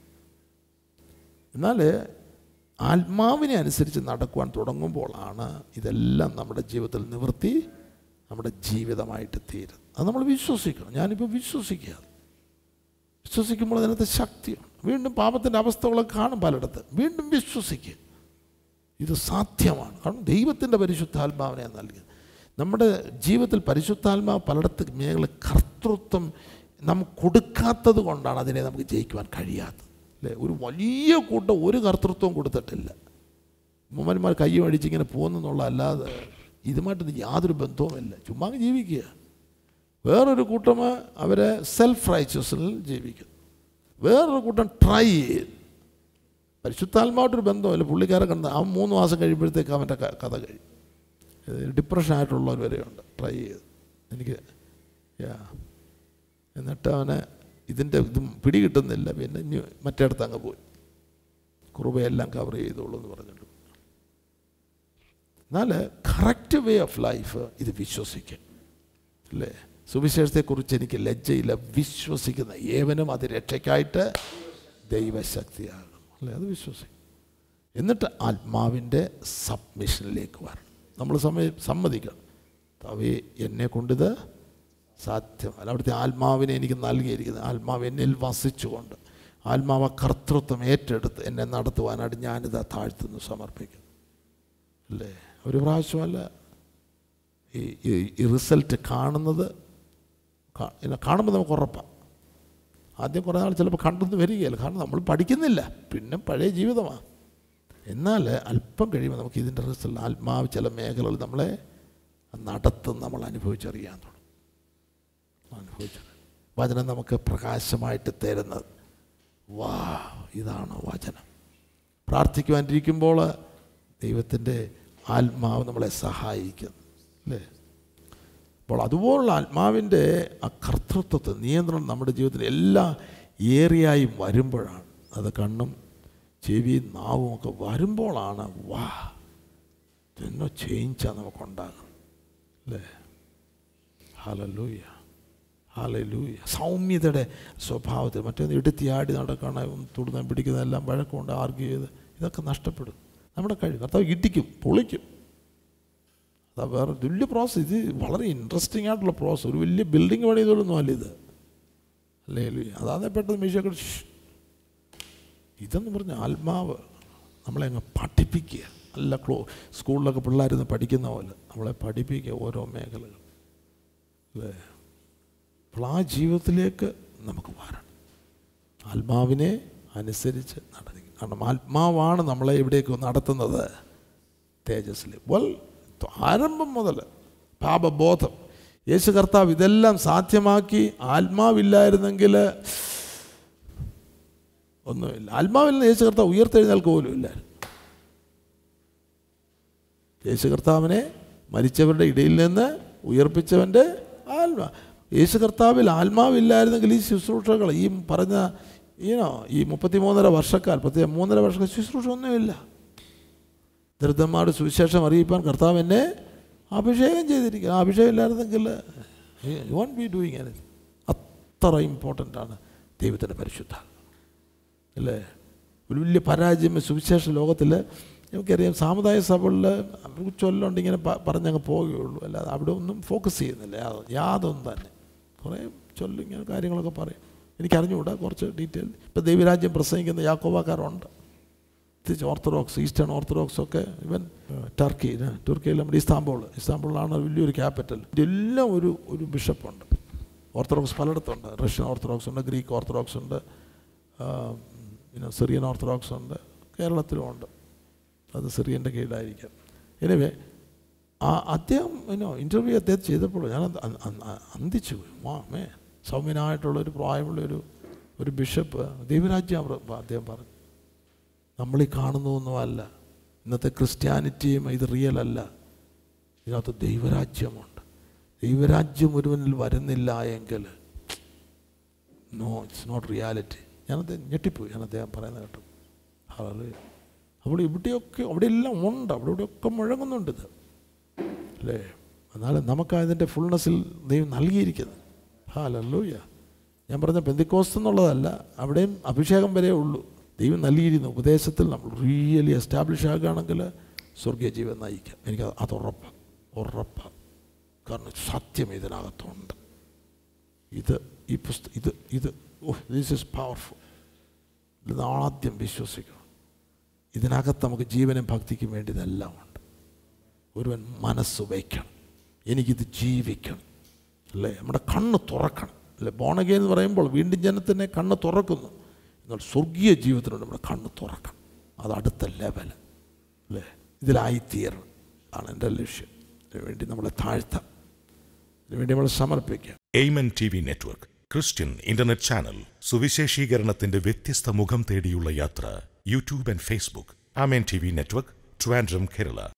എന്നാൽ ആത്മാവിനെ അനുസരിച്ച് നടക്കുവാൻ തുടങ്ങുമ്പോഴാണ് ഇതെല്ലാം നമ്മുടെ ജീവിതത്തിൽ നിവൃത്തി നമ്മുടെ ജീവിതമായിട്ട് തീരും അത് നമ്മൾ വിശ്വസിക്കണം ഞാനിപ്പോൾ വിശ്വസിക്കുക വിശ്വസിക്കുമ്പോൾ അതിനകത്ത് ശക്തിയാണ് വീണ്ടും പാപത്തിൻ്റെ അവസ്ഥകളൊക്കെ കാണും പലയിടത്ത് വീണ്ടും വിശ്വസിക്കുക ഇത് സാധ്യമാണ് കാരണം ദൈവത്തിൻ്റെ പരിശുദ്ധാത്മാവിനെ നൽകിയത് നമ്മുടെ ജീവിതത്തിൽ പരിശുദ്ധാത്മാവ് പലയിടത്ത് മേഖല കർത്തൃത്വം നാം കൊടുക്കാത്തത് കൊണ്ടാണ് അതിനെ നമുക്ക് ജയിക്കുവാൻ കഴിയാത്തത് അല്ലേ ഒരു വലിയ കൂട്ടം ഒരു കർത്തൃത്വം കൊടുത്തിട്ടില്ല ഉമ്മന്മാർ കയ്യും അടിച്ചിങ്ങനെ പോകുന്നുള്ള അല്ലാതെ ഇതുമായിട്ട് യാതൊരു ബന്ധവുമില്ല ചുമ്മാ അങ്ങ് ജീവിക്കുക വേറൊരു കൂട്ടം അവരെ സെൽഫ് റൈച്ചസിൽ ജീവിക്കുന്നു വേറൊരു കൂട്ടം ട്രൈ ചെയ്യും പരിശുദ്ധാത്മാവായിട്ടൊരു ബന്ധമില്ല പുള്ളിക്കാരൻ കണ്ട അവൻ മൂന്ന് മാസം കഴിയുമ്പോഴത്തേക്ക് അവൻ്റെ ക- കഥ കഴിയും ഡിപ്രഷൻ ആയിട്ടുള്ളവർ വരെയുണ്ട് ട്രൈ ചെയ്ത് എനിക്ക് യാ എന്നിട്ട് അവന് ഇതിൻ്റെ ഇതും പിടി കിട്ടുന്നില്ല പിന്നെ ഇനി മറ്റേടത്ത് അങ്ങ് പോയി കുറുബയെല്ലാം കവർ ചെയ്തോളൂ എന്ന് പറഞ്ഞിട്ട് എന്നാൽ കറക്റ്റ് വേ ഓഫ് ലൈഫ് ഇത് വിശ്വസിക്കും അല്ലേ സുവിശേഷത്തെക്കുറിച്ച് എനിക്ക് ലജ്ജയില്ല വിശ്വസിക്കുന്ന ഏവനും അത് രക്ഷയ്ക്കായിട്ട് ദൈവശക്തിയാകും അല്ലേ അത് വിശ്വസിക്കും എന്നിട്ട് ആത്മാവിൻ്റെ സബ്മിഷനിലേക്ക് വരണം നമ്മൾ സമയ സമ്മതിക്കണം തവേ എന്നെ കൊണ്ടിത് സാധ്യമല്ല അവിടുത്തെ ആത്മാവിനെ എനിക്ക് നൽകിയിരിക്കുന്നത് ആത്മാവ് എന്നിൽ വസിച്ചുകൊണ്ട് ആത്മാവ കർത്തൃത്വം ഏറ്റെടുത്ത് എന്നെ നടത്തുവാനായിട്ട് ഞാനിത് താഴ്ത്തുന്നു സമർപ്പിക്കുന്നു അല്ലേ ഒരു പ്രാവശ്യമല്ല ഈ ഈ- ഈ റിസൾട്ട് കാണുന്നത് കാ- ഇല്ല, കാണുമ്പോൾ നമുക്ക് ഉറപ്പാണ് ആദ്യം കുറേ നാൾ ചിലപ്പോൾ കണ്ടെന്ന് വരികയില്ല കാരണം നമ്മൾ പഠിക്കുന്നില്ല പിന്നെ പഴയ ജീവിതമാണ് എന്നാൽ അല്പം കഴിയുമ്പോൾ നമുക്ക് ഇതിൻ്റെ റിസൾട്ട് ആത്മാവ് ചില മേഖലകൾ നമ്മളെ നടത്തും നമ്മൾ അനുഭവിച്ചറിയാൻ തുടങ്ങും അനുഭവിച്ചത് വചനം നമുക്ക് പ്രകാശമായിട്ട് തരുന്നത് വാ ഇതാണ് വചനം പ്രാർത്ഥിക്കുവാനിരിക്കുമ്പോൾ ദൈവത്തിൻ്റെ ആത്മാവ് നമ്മളെ സഹായിക്കുന്നു അല്ലേ അപ്പോൾ അതുപോലുള്ള ആത്മാവിൻ്റെ ആ കർത്തൃത്വത്തെ നിയന്ത്രണം നമ്മുടെ ജീവിതത്തിൽ എല്ലാ ഏറിയായും വരുമ്പോഴാണ് അത് കണ്ണും ചെവിയും നാവും ഒക്കെ വരുമ്പോഴാണ് വാ ഇതെന്നോ ചേഞ്ചാണ് നമുക്കുണ്ടാകുന്നത് അല്ലേ ഹാലലൂയ ഹാലലൂയ സൗമ്യതയുടെ സ്വഭാവത്തിൽ മറ്റൊന്ന് എടുത്തിയാടി നടക്കണം തൊടുന്ന പിടിക്കുന്നതെല്ലാം വഴക്കമുണ്ട് ആർഗ്യ ചെയ്ത് ഇതൊക്കെ നഷ്ടപ്പെടും നമ്മുടെ കഴിവ് കർത്താവ് ഇടിക്കും പൊളിക്കും അതാ വേറെ വലിയ പ്രോസസ് ഇത് വളരെ ഇൻട്രസ്റ്റിംഗ് ആയിട്ടുള്ള പ്രോസസ് ഒരു വലിയ ബിൽഡിംഗ് പണിയതൊന്നും അല്ല ഇത് അല്ലേ ലൂയ അതാതെ പെട്ടെന്ന് മീശയൊക്കെ ഷ്. ഇതെന്ന് പറഞ്ഞ ആത്മാവ് നമ്മളെ അങ്ങ് പഠിപ്പിക്കുക നല്ല ക്ലോ സ്കൂളിലൊക്കെ പിള്ളേരുന്ന് പഠിക്കുന്ന പോലെ നമ്മളെ പഠിപ്പിക്കുക ഓരോ മേഖലകൾ അല്ലേ അപ്പോൾ ആ ജീവിതത്തിലേക്ക് നമുക്ക് വരണം ആത്മാവിനെ അനുസരിച്ച് നടക്കും കാരണം ആത്മാവാണ് നമ്മളെ ഇവിടേക്ക് നടത്തുന്നത് തേജസ്സിൽ വെൽ ആരംഭം മുതൽ പാപബോധം യേശു കർത്താവ് ഇതെല്ലാം സാധ്യമാക്കി ആത്മാവില്ലായിരുന്നെങ്കിൽ ഒന്നുമില്ല ആത്മാവിൽ യേശു കർത്താവ് ഉയർത്തെഴുന്നേൽക്കുക പോലും ഇല്ലായിരുന്നു യേശു കർത്താവിനെ മരിച്ചവരുടെ ഇടയിൽ നിന്ന് ഉയർപ്പിച്ചവൻ്റെ ആത്മാ യേശു കർത്താവിൽ ആത്മാവില്ലായിരുന്നെങ്കിൽ ഈ ശുശ്രൂഷകൾ ഈ പറഞ്ഞ ഈനോ ഈ മുപ്പത്തിമൂന്നര വർഷക്കാൽ പ്രത്യേക മൂന്നര വർഷ ശുശ്രൂഷ ഒന്നുമില്ല ദരിദ്രന്മാരുടെ സുവിശേഷം അറിയിപ്പാൻ കർത്താവ് എന്നെ അഭിഷേകം ചെയ്തിരിക്കുക ആ അഭിഷേകം ഇല്ലായിരുന്നെങ്കിൽ you won't be doing anything അത്ര ഇമ്പോർട്ടൻ്റ് ആണ് ദൈവത്തിൻ്റെ പരിശുദ്ധ അല്ലേ ഒരു വലിയ പരാജയം സുവിശേഷ ലോകത്തിൽ നമുക്കറിയാം സാമുദായിക സഭകളിൽ ചൊല്ലുണ്ട് ഇങ്ങനെ പ- പറഞ്ഞങ്ങ് പോവുകയുള്ളൂ അല്ലാതെ അവിടെ ഒന്നും ഫോക്കസ് ചെയ്യുന്നില്ല യാതൊ- യാതൊന്നും തന്നെ കുറേ ചൊല്ലും ഇങ്ങനെ കാര്യങ്ങളൊക്കെ പറയും എനിക്കറിഞ്ഞുകൂടാ കുറച്ച് ഡീറ്റെയിൽ ഇപ്പോൾ ദൈവരാജ്യം പ്രസംഗിക്കുന്ന യാക്കോബാക്കാരുണ്ട് പ്രത്യേകിച്ച് ഓർത്തഡോക്സ് ഈസ്റ്റേൺ ഓർത്തഡോക്സ് ഒക്കെ ഇവൻ ടർക്കി ഏ, തുർക്കിയിൽ നമ്മുടെ ഇസ്താംബോൾ ഇസ്താംബോളിലാണ് വലിയൊരു ക്യാപിറ്റൽ ഇതെല്ലാം ഒരു ഒരു ബിഷപ്പുണ്ട് ഓർത്തഡോക്സ് പലയിടത്തുണ്ട് റഷ്യൻ ഓർത്തഡോക്സ് ഉണ്ട് ഗ്രീക്ക് ഓർത്തഡോക്സ് ഉണ്ട് ആ, പിന്നെ സിറിയൻ ഓർത്തഡോക്സ് ഉണ്ട് കേരളത്തിലും ഉണ്ട് അത് സിറിയൻ്റെ കീഴിലായിരിക്കാം എനിവേ ആ അദ്ദേഹം എന്നോ ഇൻ്റർവ്യൂ അദ്ദേഹം ചെയ്തപ്പോൾ ഞാൻ അത് അ- അ- അ- അന്തിച്ചു പോയി വാ മേ സൗമ്യനായിട്ടുള്ള ഒരു പ്രായമുള്ള ഒരു ഒരു ബിഷപ്പ് ദൈവരാജ്യം അവർ അദ്ദേഹം പറഞ്ഞു നമ്മൾ ഈ കാണുന്നതൊന്നുമല്ല ഇന്നത്തെ ക്രിസ്ത്യാനിറ്റിയും ഇത് റിയൽ അല്ല ഇതിനകത്ത് ദൈവരാജ്യമുണ്ട് ദൈവരാജ്യം ഒരുവനിൽ വരുന്നില്ല എങ്കിൽ നോ ഇറ്റ്സ് നോട്ട് റിയാലിറ്റി ഞാനത് ഞെട്ടിപ്പോയി ഞാൻ അദ്ദേഹം പറയുന്നത് കേട്ടു ഹല്ലേലൂയ. അപ്പോൾ ഇവിടെയൊക്കെ അവിടെ എല്ലാം ഉണ്ട് അവിടെ ഇവിടെയൊക്കെ മുഴങ്ങുന്നുണ്ട് ഇത് അല്ലേ എന്നാലും നമുക്ക് അതിൻ്റെ ഫുൾനെസ്സിൽ ദൈവം നൽകിയിരിക്കുന്നത് ഹാലല്ലൂയ ഞാൻ പറഞ്ഞ പെന്തിക്കോസ് എന്നുള്ളതല്ല അവിടെയും അഭിഷേകം വരെ ഉള്ളൂ ദൈവം നൽകിയിരിക്കുന്ന ഉപദേശത്തിൽ നമ്മൾ റിയലി എസ്റ്റാബ്ലിഷ് ആകുകയാണെങ്കിൽ സ്വർഗീയ ജീവൻ നയിക്കാം എനിക്ക് അത് ഉറപ്പാണ് ഉറപ്പാണ് കാരണം സത്യം ഇതിനകത്തുണ്ട് ഇത് ഈ പുസ്തകം ഇത് ഇത് ഓ ദിസ് ഇസ് പവർഫുൾ ഇത് ആദ്യം വിശ്വസിക്കണം ഇതിനകത്ത് നമുക്ക് ജീവനും ഭക്തിക്കും വേണ്ടി ഇതെല്ലാം ഉണ്ട് ഒരുവൻ മനസ്സ് വയ്ക്കണം എനിക്കിത് ജീവിക്കണം അല്ലേ നമ്മുടെ കണ്ണ് തുറക്കണം അല്ലേ ബോണഗേ എന്ന് പറയുമ്പോൾ വീണ്ടും ജനത്തിനെ കണ്ണ് തുറക്കുന്നു എന്നാൽ സ്വർഗീയ ജീവിതത്തിനോട് നമ്മുടെ കണ്ണ് തുറക്കണം അത് അടുത്ത ലെവൽ അല്ലേ ഇതിലായിത്തീരണം ആണ് എൻ്റെ ലക്ഷ്യം അതിനുവേണ്ടി നമ്മളെ താഴ്ത്താം അതിനുവേണ്ടി നമ്മൾ സമർപ്പിക്കാം Amen T V network Christian internet channel സുവിശേഷീകരണത്തിന്റെ വ്യത്യസ്ത മുഖം തേടിയുള്ള യാത്ര YouTube and Facebook Amen T V network Trivandrum Kerala